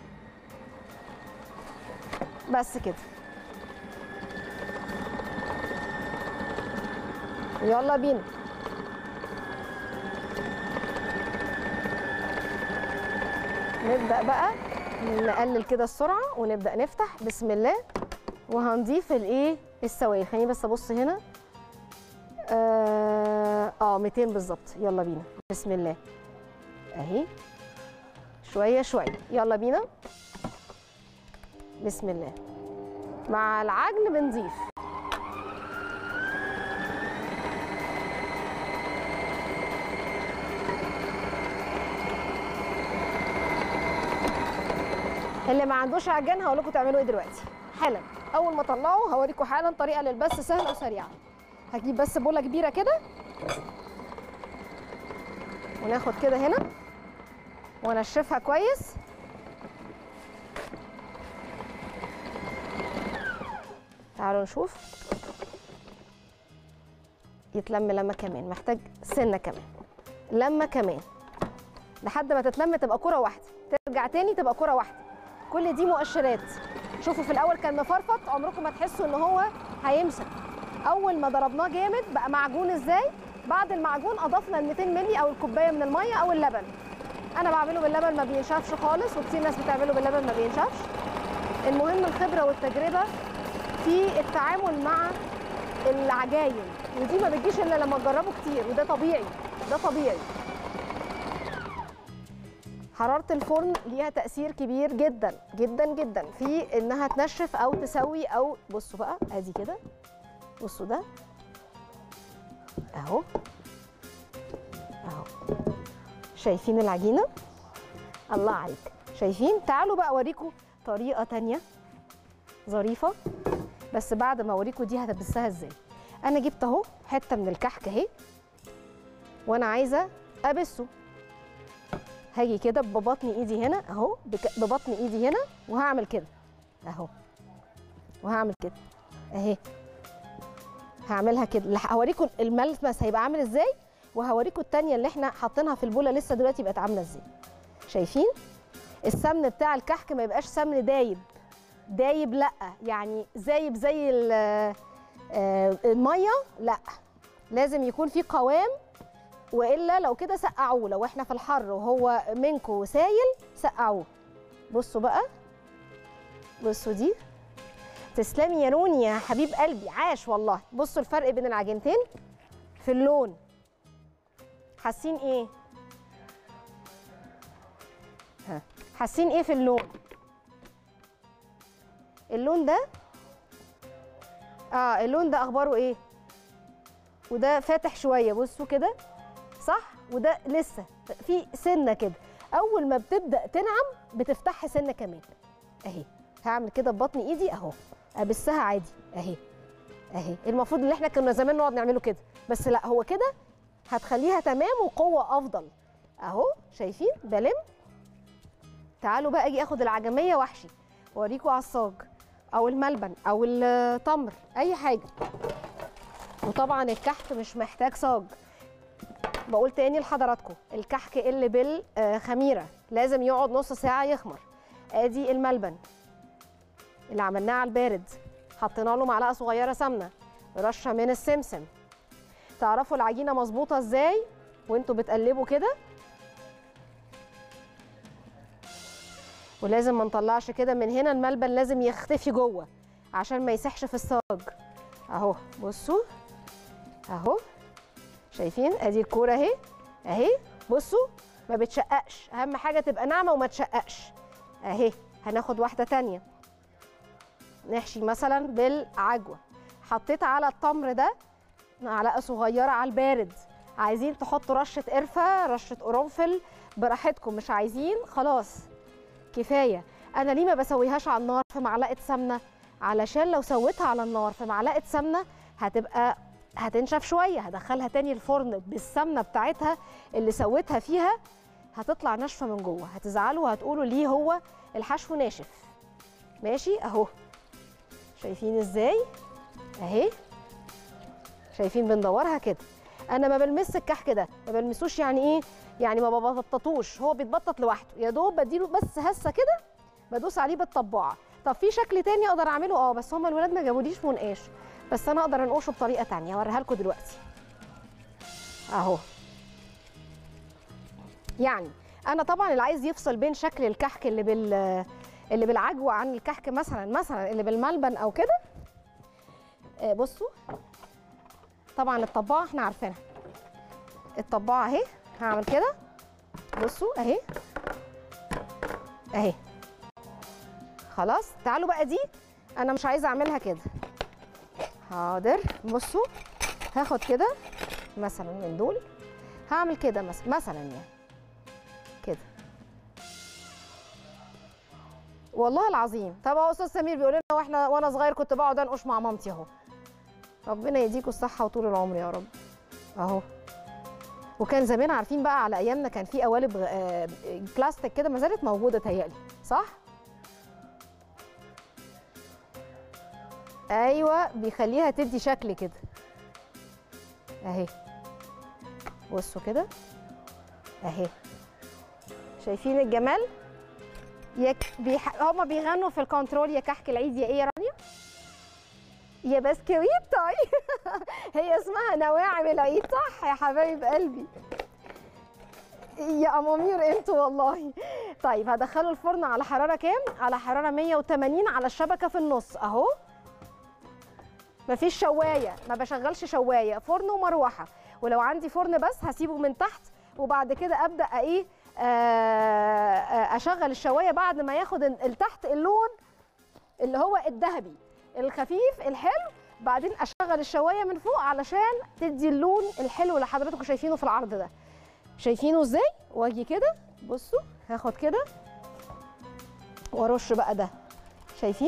بس كده يلا بينا نبدا بقى نقلل كده السرعه ونبدا نفتح بسم الله وهنضيف الايه السوائل خليني بس ابص هنا اه آه، 200 بالظبط يلا بينا بسم الله اهي شويه شويه يلا بينا بسم الله مع العجن بنضيف اللي ما عندوش عجان هقول لكم تعملوا ايه دلوقتي حالا اول ما اطلعه هوريكم حالا طريقه للبس سهله وسريعه هجيب بس بوله كبيره كده وناخد كده هنا ونشفها كويس تعالوا نشوف يتلم لمه كمان محتاج سنه كمان لمه كمان لحد ما تتلم تبقى كره واحده ترجع تاني تبقى كره واحده كل دي مؤشرات شوفوا في الاول كان مفرفط عمركم ما تحسوا ان هو هيمسك اول ما ضربناه جامد بقى معجون ازاي بعد المعجون اضفنا ال 200 مللي او الكوبايه من الميه او اللبن انا بعمله باللبن ما بينشفش خالص وكتير ناس بتعمله باللبن ما بينشفش المهم الخبره والتجربه في التعامل مع العجاين ودي ما بتجيش الا لما تجربه كتير وده طبيعي ده طبيعي حرارة الفرن ليها تأثير كبير جدا جدا جدا في انها تنشف او تسوي او بصوا بقى ادي كده بصوا ده اهو اهو شايفين العجينة الله عليك شايفين تعالوا بقى اوريكم طريقة تانية ظريفة بس بعد ما اوريكم دي هتبسها ازاي انا جبت اهو حتة من الكحك اهي وانا عايزة ابسه هاجي كده ببطن ايدي هنا اهو بك- ببطن ايدي هنا وهعمل كده اهو وهعمل كده اهي هعملها كده لح- هوريكم الملمس هيبقى عامل ازاي وهوريكم التانية اللي احنا حاطينها في البوله لسه دلوقتي بقت عامله ازاي شايفين السمن بتاع الكحك ما يبقاش سمن دايب دايب لا يعني زايب زي ال- آه، الميه لا لازم يكون في قوام والا لو كده سقعوه لو احنا في الحر وهو منكو سايل سقعوه بصوا بقى بصوا دي تسلمي يا نوني يا حبيب قلبي عاش والله بصوا الفرق بين العجينتين في اللون حاسين ايه ها حاسين ايه في اللون اللون ده اه اللون ده اخباره ايه وده فاتح شويه بصوا كده صح وده لسه في سنه كده اول ما بتبدا تنعم بتفتح سنه كمان اهي هعمل كده ببطن ايدي اهو ابسها عادي اهي اهي المفروض ان احنا كنا زمان نقعد نعمله كده بس لا هو كده هتخليها تمام وقوه افضل اهو شايفين بلم تعالوا بقى اجي اخد العجميه واحشي واوريكم على الصاج او الملبن او التمر اي حاجه وطبعا الكحك مش محتاج صاج بقول تاني لحضراتكم الكحك اللي بالخميره لازم يقعد نص ساعه يخمر ادي الملبن اللي عملناه على البارد حطينا له معلقه صغيره سمنه رشه من السمسم تعرفوا العجينه مظبوطه ازاي وانتوا بتقلبوا كده ولازم ما نطلعش كده من هنا الملبن لازم يختفي جوه عشان ما يسحش في الصاج اهو بصوا اهو شايفين ادي الكوره اهي اهي بصوا ما بتشققش اهم حاجه تبقى ناعمه وما تشققش اهي هناخد واحده تانية نحشي مثلا بالعجوه حطيت على التمر ده معلقه صغيره على البارد عايزين تحطوا رشه قرفه رشه قرنفل براحتكم مش عايزين خلاص كفايه انا ليه ما بسويهاش على النار في معلقه سمنه علشان لو سويتها على النار في معلقه سمنه هتبقى هتنشف شويه هدخلها تاني الفرن بالسمنه بتاعتها اللي سويتها فيها هتطلع ناشفه من جوه هتزعلوا وهتقولوا ليه هو الحشو ناشف ماشي اهو شايفين ازاي اهي شايفين بندورها كده انا ما بلمس الكحك ده ما بلمسوش يعني ايه يعني ما ببططوش هو بيتبطط لوحده يا دوب بديله بس هسه كده بدوس عليه بالطباعه طب في شكل تاني اقدر اعمله اه بس هم الولاد ما جابوليش منقاش بس انا اقدر انقشه بطريقه تانية اوريها لكم دلوقتي اهو يعني انا طبعا اللي عايز يفصل بين شكل الكحك اللي بال اللي بالعجوه عن الكحك مثلا مثلا اللي بالملبن او كده آه، بصوا طبعا الطباعه احنا عارفينها الطباعه اهي هعمل كده بصوا اهي اهي خلاص تعالوا بقى دي انا مش عايزه اعملها كده حاضر بصوا هاخد كده مثلا من دول هعمل كده مثلا مثلا يعني كده والله العظيم طب هو استاذ سمير بيقول لنا واحنا وانا صغير كنت بقعد انقش مع مامتي اهو ربنا يديكوا الصحه وطول العمر يا رب اهو وكان زمان عارفين بقى على ايامنا كان في قوالب آه، بلاستيك كده ما زالت موجوده تهيألي صح ايوه بيخليها تدي شكل كده اهي بصوا كده اهي شايفين الجمال يك بيح... هما بيغنوا في الكنترول يا كحك العيد يا ايه يا رانيا يا بسكويت طيب هي اسمها نواعم العيد صح يا حبايب قلبي يا امامير انتوا والله طيب هدخله الفرن على حراره كام على حراره 180 على الشبكه في النص اهو مفيش شوايه ما بشغلش شوايه فرن ومروحه ولو عندي فرن بس هسيبه من تحت وبعد كده ابدا ايه آه، آه، اشغل الشوايه بعد ما ياخد ال- تحت اللون اللي هو الذهبي الخفيف الحلو بعدين اشغل الشوايه من فوق علشان تدي اللون الحلو اللي حضراتكم شايفينه في العرض ده شايفينه ازاي واجي كده بصوا هاخد كده وارش بقى ده شايفين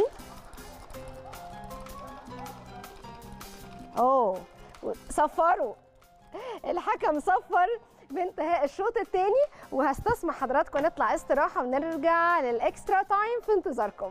اوه صفروا الحكم صفر بانتهاء الشوط الثاني وهستسمح حضراتكم نطلع استراحه ونرجع للاكسترا تايم في انتظاركم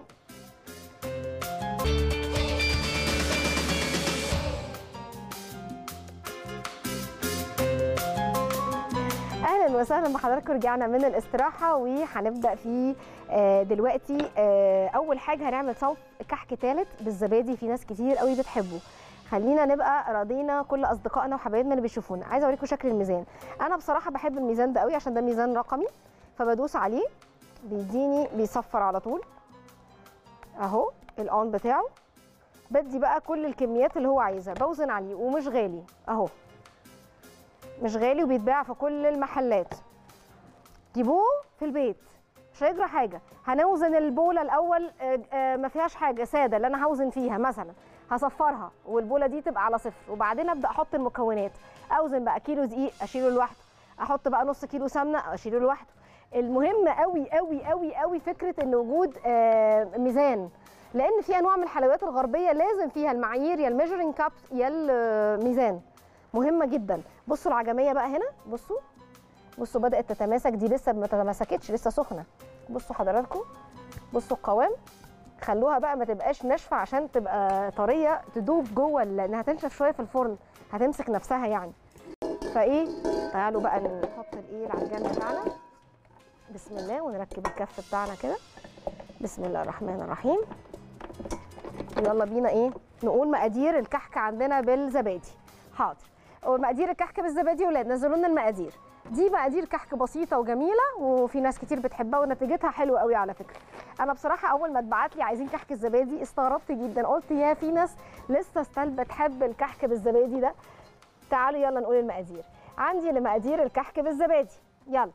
اهلا وسهلا بحضراتكم رجعنا من الاستراحه وهنبدا في آه، دلوقتي آه، اول حاجه هنعمل صوت كحك ثالث بالزبادي في ناس كتير قوي بتحبه خلينا نبقى راضينا كل اصدقائنا وحبايبنا اللي بيشوفونا عايزه اوريكم شكل الميزان انا بصراحه بحب الميزان ده قوي عشان ده ميزان رقمي فبدوس عليه بيديني بيصفر على طول اهو الاون بتاعه بدي بقى كل الكميات اللي هو عايزها بوزن عليه ومش غالي اهو مش غالي وبيتباع في كل المحلات جيبوه في البيت مش هيجرى حاجه هنوزن البوله الاول آه، آه، ما فيهاش حاجه ساده اللي انا هوزن فيها مثلا هصفرها والبوله دي تبقى على صفر وبعدين ابدا احط المكونات اوزن بقى كيلو دقيق اشيله لوحده احط بقى نص كيلو سمنه اشيله لوحده المهم قوي قوي قوي قوي فكره ان وجود آه، ميزان لان في انواع من الحلويات الغربيه لازم فيها المعايير يا الميجرنج كاب يا الميزان مهمه جدا بصوا العجميه بقى هنا بصوا بصوا بدات تتماسك دي لسه ما تتماسكتش لسه سخنه بصوا حضراتكم بصوا القوام خلوها بقى ما تبقاش ناشفه عشان تبقى طريه تدوب جوه ال- لانها تنشف شويه في الفرن هتمسك نفسها يعني فايه تعالوا بقى نحط الايه العجان بتاعنا بسم الله ونركب الكف بتاعنا كده بسم الله الرحمن الرحيم يلا بينا ايه نقول مقادير الكحك عندنا بالزبادي حاضر ومقادير الكحك بالزبادي يا ولاد نزلوا لنا المقادير دي مقادير كحك بسيطه وجميله وفي ناس كتير بتحبها ونتيجتها حلوه قوي على فكره انا بصراحه اول ما اتبعت لي عايزين كحك الزبادي استغربت جدا قلت يا في ناس لسه ستيل بتحب الكحك بالزبادي ده تعالوا يلا نقول المقادير عندي لمقادير الكحك بالزبادي يلا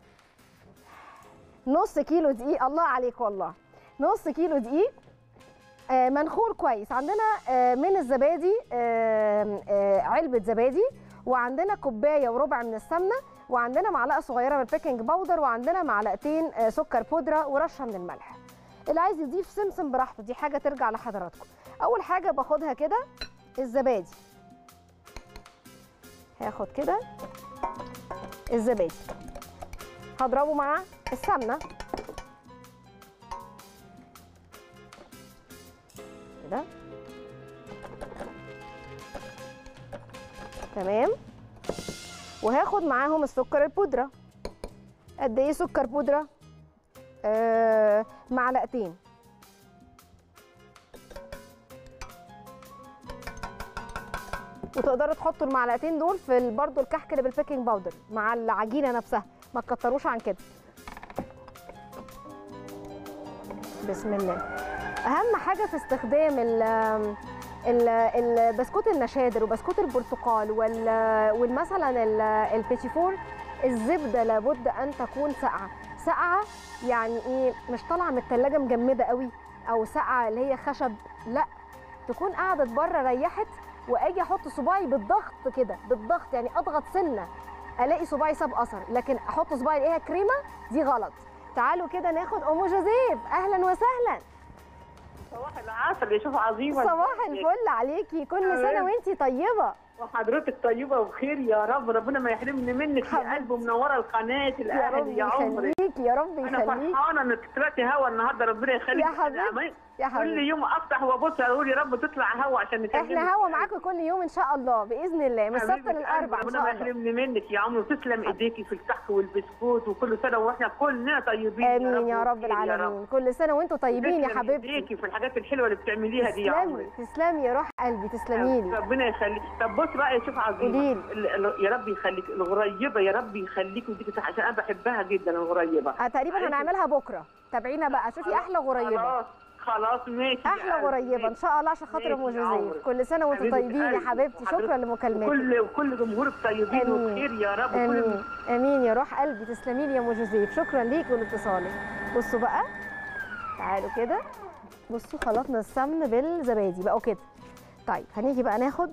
نص كيلو دقيق الله عليك والله نص كيلو دقيق آه، منخول كويس عندنا آه، من الزبادي آه، آه، علبه زبادي وعندنا كوبايه وربع من السمنه وعندنا معلقه صغيره من البيكنج باودر وعندنا معلقتين آه، سكر بودره ورشه من الملح اللي عايز يضيف سمسم براحته دي حاجه ترجع لحضراتكم اول حاجه باخدها كده الزبادي هاخد كده الزبادي هضربه مع السمنه كده تمام وهاخد معاهم السكر البودره قد ايه سكر بودره آه معلقتين وتقدروا تحطوا المعلقتين دول في ال- برضو الكحك اللي بالبيكنج باودر مع العجينه نفسها ما تكتروش عن كده بسم الله اهم حاجه في استخدام ال ال- البسكوت النشادر وبسكوت البرتقال وال- والمثلا ال- البيتي فور الزبده لابد ان تكون ساقعه ساقعه يعني ايه مش طالعه من الثلاجه مجمده قوي او ساقعه اللي هي خشب لا تكون قعدت بره ريحت واجي احط صباعي بالضغط كده بالضغط يعني اضغط سنه الاقي صباعي ساب اثر لكن احط صباعي الاقيها كريمه دي غلط تعالوا كده ناخد ام جوزيف اهلا وسهلا صباح العسل يا شوف عظيمه صباح الفل عليكي كل سنه تمام. وانتي طيبه وحضرتك طيبه وبخير يا رب ربنا ما يحرمني منك حبيبتي. يا قلب ومنوره القناه يا رب الاهل يا عمري يخليكي يا رب انا يخليكي فرحانه انك طلعتي هوا النهارده ربنا يخليك يا حبيبتي. أنا عمال- يا كل حبيبي يوم افتح وابص اقول يا رب تطلع هوا عشان نكلمك احنا هوا معاكم كل يوم ان شاء الله باذن الله من السبت حبيبة للاربع ان قلبي، شاء ربنا ما الله يحرمني منك يا عمرو تسلم ايديكي في الكحك والبسكوت وكل سنه واحنا كلنا طيبين امين يا رب وبخير يا العالمين كل سنه وانتم طيبين يا تسلم حبيبتي ايديكي في الحاجات الحلوه اللي بتعمليها دي يا عمرو تسلمي تسلمي يا روح قلبي تسلمي لي ربنا يخليك طب بص بقى يا شيخ عظيمه قوليلي. ال- ال- يا رب يخليك الغريبه يا رب يخليك ويديك الصحه عشان انا بحبها جدا الغريبه آه، تقريبا عايزة- هنعملها بكره تابعينا بقى شوفي احلى غريبه خلاص خلاص ماشي يا احلى قلبي، غريبه ان ماشي. شاء الله عشان خاطر ام ماشي يا جوزيف عمرو. كل سنه وانتم حبيبة طيبين يا قلبي. حبيبتي شكرا وحضرتك- لمكالمتك وكل وكل جمهورك طيبين آمين. وبخير يا رب وكل امين امين يا روح قلبي تسلمي لي يا ام جوزيف شكرا ليك ولاتصالك بصوا بقى تعالوا كده بصوا خلطنا السمن بالزبادي بقوا كده طيب هنيجي بقى ناخد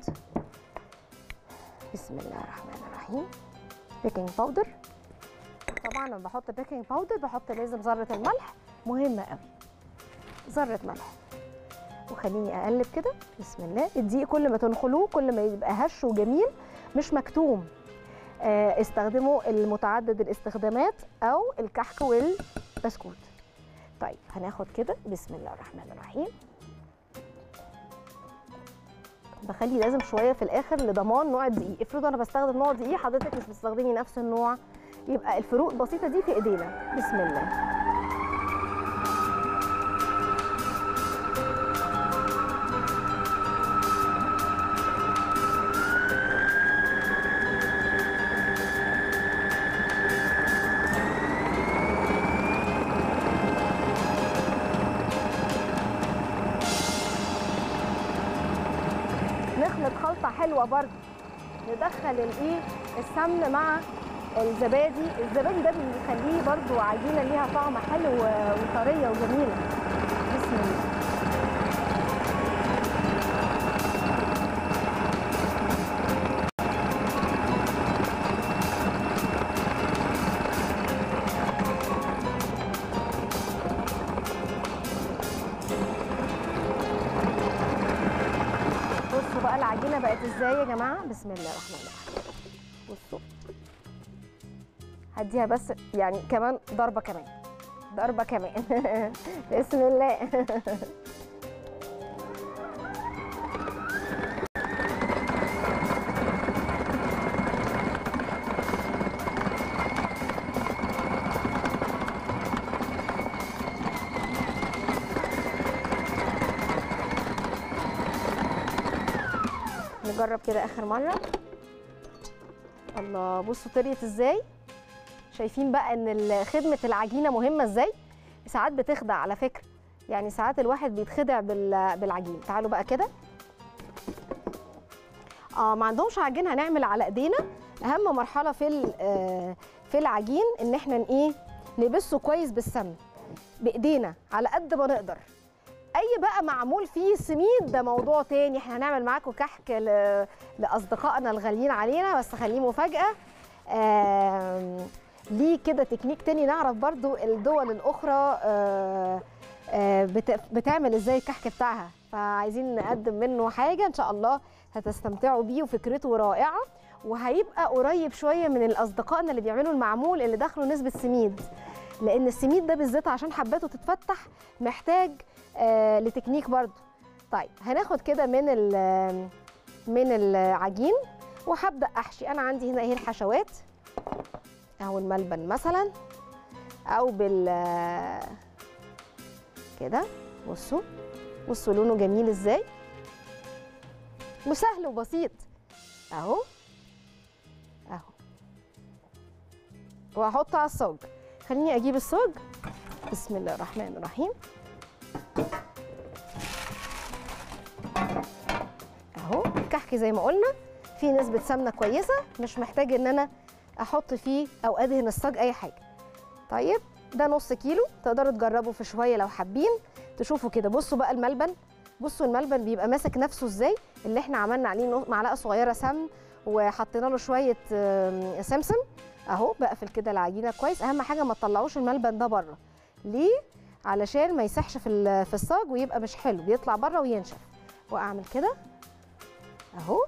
بسم الله الرحمن الرحيم بيكنج باودر طبعا لما بحط بيكنج باودر بحط لازم ذره الملح مهمه قوي ذره ملح وخليني اقلب كده بسم الله الدقيق كل ما تنخلوه كل ما يبقى هش وجميل مش مكتوم آه، استخدموا المتعدد الاستخدامات او الكحك والبسكوت طيب هناخد كده بسم الله الرحمن الرحيم بخلي لازم شويه في الاخر لضمان نوع الدقيق افرضوا انا بستخدم نوع دقيق حضرتك مش بتستخدمي نفس النوع يبقى الفروق البسيطه دي في ايدينا بسم الله نخلط خلطه حلوه برضه ندخل الايه السمن مع الزبادي الزبادي ده بيخليه برضه عجينه ليها طعم حلو و- وطريه وجميله بسم الله بصوا بقى العجينه بقت ازاي يا جماعه بسم الله الرحمن الرحيم بصوا هديها بس يعني كمان ضربه كمان ضربه كمان بسم الله نجرب كده اخر مره الله بصوا طريت ازاي شايفين بقى ان ال- خدمه العجينه مهمه ازاي ساعات بتخدع على فكره يعني ساعات الواحد بيتخدع بال- بالعجين تعالوا بقى كده اه ما عندهمش عجين هنعمل على ايدينا اهم مرحله في ال- آه، في العجين ان احنا ن- ايه نبسه كويس بالسمن بايدينا على قد ما نقدر اي بقى معمول فيه سميد ده موضوع تاني احنا هنعمل معاكم كحك ل- لاصدقائنا الغاليين علينا بس خليه مفاجاه آم، ليه كده تكنيك تاني نعرف برضو الدول الاخرى آه، آه، بت- بتعمل ازاي الكحك بتاعها فعايزين نقدم منه حاجه ان شاء الله هتستمتعوا بيه وفكرته رائعه وهيبقى قريب شويه من الاصدقائنا اللي بيعملوا المعمول اللي دخلوا نسبه سميد لان السميد ده بالذات عشان حباته تتفتح محتاج آه لتكنيك برضو طيب هناخد كده من ال- من العجين وهبدا احشي انا عندي هنا اهي الحشوات اهو الملبن مثلا او بال كده بصوا بصوا لونه جميل ازاي وسهل وبسيط اهو اهو واحط على الصاج خليني اجيب الصاج بسم الله الرحمن الرحيم اهو الكحك زي ما قلنا فيه نسبة سمنة كويسة مش محتاج ان انا احط فيه او ادهن الصاج اي حاجة طيب ده نص كيلو تقدروا تجربوا في شوية لو حابين تشوفوا كده بصوا بقى الملبن بصوا الملبن بيبقى ماسك نفسه ازاي اللي احنا عملنا عليه نص- معلقة صغيرة سمن وحطينا له شوية آم، سمسم اهو بقفل كده العجينة كويس اهم حاجة ما تطلعوش الملبن ده بره ليه علشان ما يسحش في ال- في الصاج ويبقى مش حلو بيطلع بره وينشف واعمل كده اهو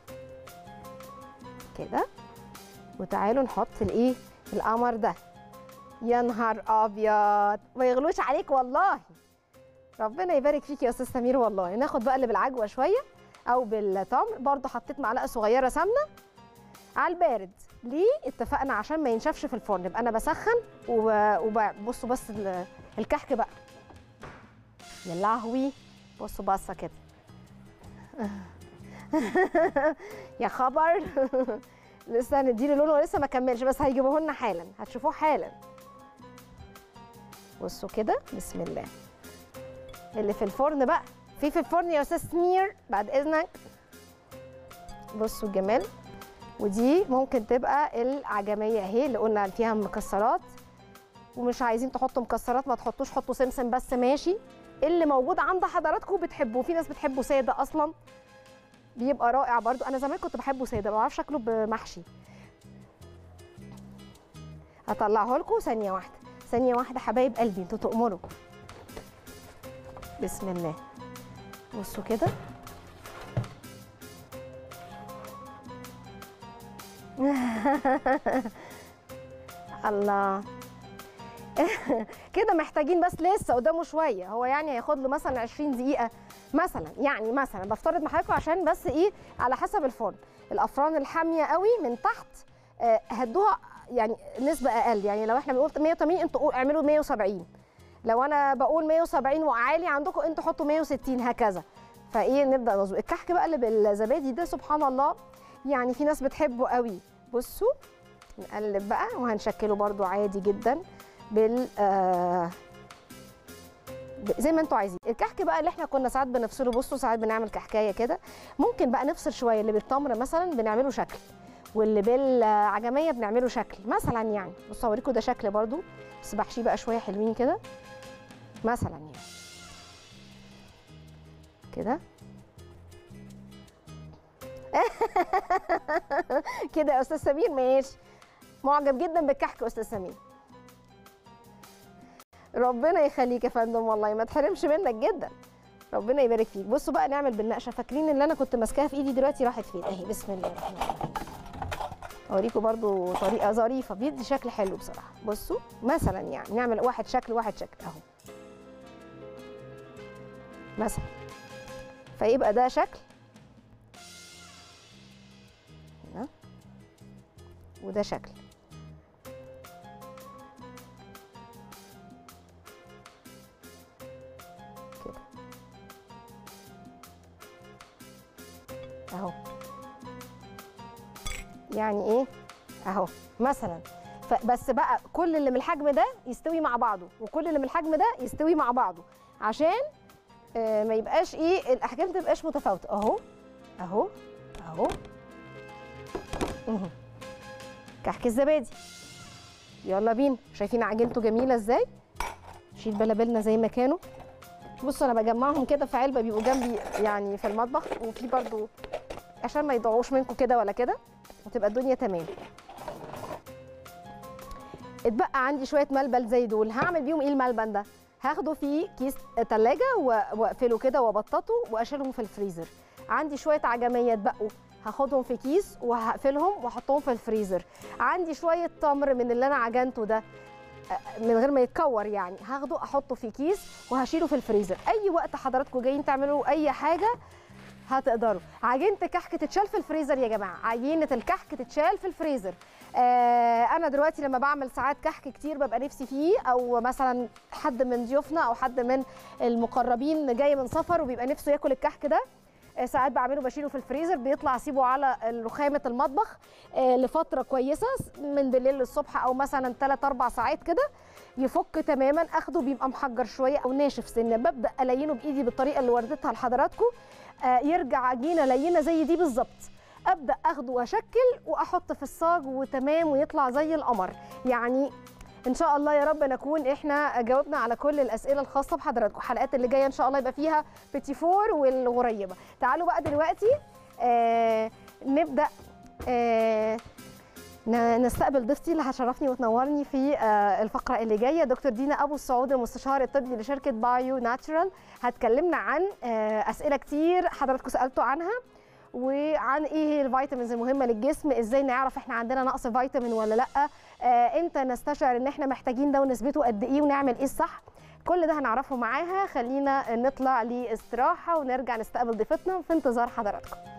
كده وتعالوا نحط الايه القمر ده يا نهار ابيض ما يغلوش عليك والله ربنا يبارك فيك يا استاذ سمير والله ناخد بقى اللي بالعجوه شويه او بالتمر برضو حطيت معلقه صغيره سمنه على البارد ليه اتفقنا عشان ما ينشفش في الفرن يبقى انا بسخن وبصوا بس ال- الكحك بقى يا لهوي بصوا بصه كده يا خبر لسه هنديله لونه ولسه ما كملش بس هيجيبوه لنا حالا هتشوفوه حالا بصوا كده بسم الله اللي في الفرن بقى في في الفرن يا استاذ سمير بعد اذنك بصوا الجمال ودي ممكن تبقى العجميه اهي اللي قلنا فيها مكسرات ومش عايزين تحطوا مكسرات ما تحطوش حطوا سمسم بس ماشي اللي موجود عند حضراتكم بتحبوه في ناس بتحبه ساده اصلا بيبقى رائع برضو انا زمان كنت بحبه ساده ما بعرفش شكله بمحشي هطلعه لكم ثانيه واحده ثانيه واحده حبايب قلبي انتوا تؤمروا بسم الله بصوا كده الله كده محتاجين بس لسه قدامه شويه هو يعني هياخد له مثلا 20 دقيقه مثلا يعني مثلا بفترض مع حضراتكم عشان بس ايه على حسب الفرن الافران الحاميه قوي من تحت آه، هدوها يعني نسبه اقل يعني لو احنا بنقول 180 انتوا قول- اعملوا 170 لو انا بقول 170 وعالي عندكم انتوا حطوا 160 هكذا فايه نبدا نظبط الكحك بقى اللي بالزبادي ده سبحان الله يعني في ناس بتحبه قوي بصوا نقلب بقى وهنشكله برده عادي جدا بال آه ب- زي ما انتوا عايزين الكحك بقى اللي احنا كنا ساعات بنفصله بصوا ساعات بنعمل كحكايه كده ممكن بقى نفصل شويه اللي بالتمر مثلا بنعمله شكل واللي بالعجميه بنعمله شكل مثلا يعني بصوا اوريكم ده شكل برضو بس بحشيه بقى شويه حلوين كده مثلا يعني كده كده يا استاذ سمير ماشي معجب جدا بالكحك يا استاذ سمير ربنا يخليك يا فندم والله ما تحرمش منك جدا ربنا يبارك فيك بصوا بقى نعمل بالنقشه فاكرين اللي انا كنت ماسكاها في ايدي دلوقتي راحت فين اهي بسم الله الرحمن الرحيم اوريكم برضو طريقه ظريفه بيدي شكل حلو بصراحه بصوا مثلا يعني نعمل واحد شكل واحد شكل اهو مثلا فيبقى ده شكل هنا وده شكل كده اهو يعني ايه اهو مثلا فبس بقى كل اللي من الحجم ده يستوي مع بعضه وكل اللي من الحجم ده يستوي مع بعضه عشان آه، ما يبقاش ايه الاحجام ما تبقاش متفاوته اهو اهو اهو مهم. كحك الزبادي يلا بينا شايفين عجينته جميله ازاي شيل بلابلنا زي ما كانوا بصوا انا بجمعهم كده في علبه بيبقوا جنبي يعني في المطبخ وفي برضو عشان ما يضيعوش منكم كده ولا كده وتبقى الدنيا تمام اتبقى عندي شويه ملبن زي دول هعمل بيهم ايه الملبن ده هاخده في كيس تلاجة و- واقفله كده وابططه واشيلهم في الفريزر عندي شويه عجميه اتبقوا هاخدهم في كيس وهقفلهم واحطهم في الفريزر عندي شويه تمر من اللي انا عجنته ده آه، من غير ما يتكور يعني هاخده احطه في كيس وهشيله في الفريزر اي وقت حضراتكم جايين تعملوا اي حاجه هتقدروا عجينه الكحك تتشال في الفريزر يا جماعه عجينه الكحك تتشال في الفريزر آه انا دلوقتي لما بعمل ساعات كحك كتير ببقى نفسي فيه او مثلا حد من ضيوفنا او حد من المقربين جاي من سفر وبيبقى نفسه ياكل الكحك ده آه، ساعات بعمله بشيله في الفريزر بيطلع اسيبه على رخامه المطبخ آه، لفتره كويسه من بالليل للصبح او مثلا 3 4 ساعات كده يفك تماما اخده بيبقى محجر شويه او ناشف سنه ببدا الينه بايدي بالطريقه اللي وردتها لحضراتكم آه، يرجع عجينه لينه زي دي بالظبط ابدا اخده واشكل واحط في الصاج وتمام ويطلع زي القمر يعني ان شاء الله يا رب نكون احنا جاوبنا على كل الاسئله الخاصه بحضراتكم الحلقات اللي جايه ان شاء الله يبقى فيها بيتي فور والغريبه تعالوا بقى دلوقتي آه نبدا آه ن- نستقبل ضيفتي اللي هتشرفني وتنورني في آه، الفقره اللي جايه دكتور دينا ابو السعود المستشار الطبي لشركه بايو ناتشورال هتكلمنا عن آه، اسئله كتير حضراتكم سالتوا عنها وعن ايه الفيتامينز المهمه للجسم ازاي نعرف احنا عندنا نقص فيتامين ولا لا آه، امتى نستشعر ان احنا محتاجين ده ونسبته قد ايه ونعمل ايه الصح كل ده هنعرفه معاها خلينا نطلع لاستراحه ونرجع نستقبل ضيفتنا في انتظار حضراتكم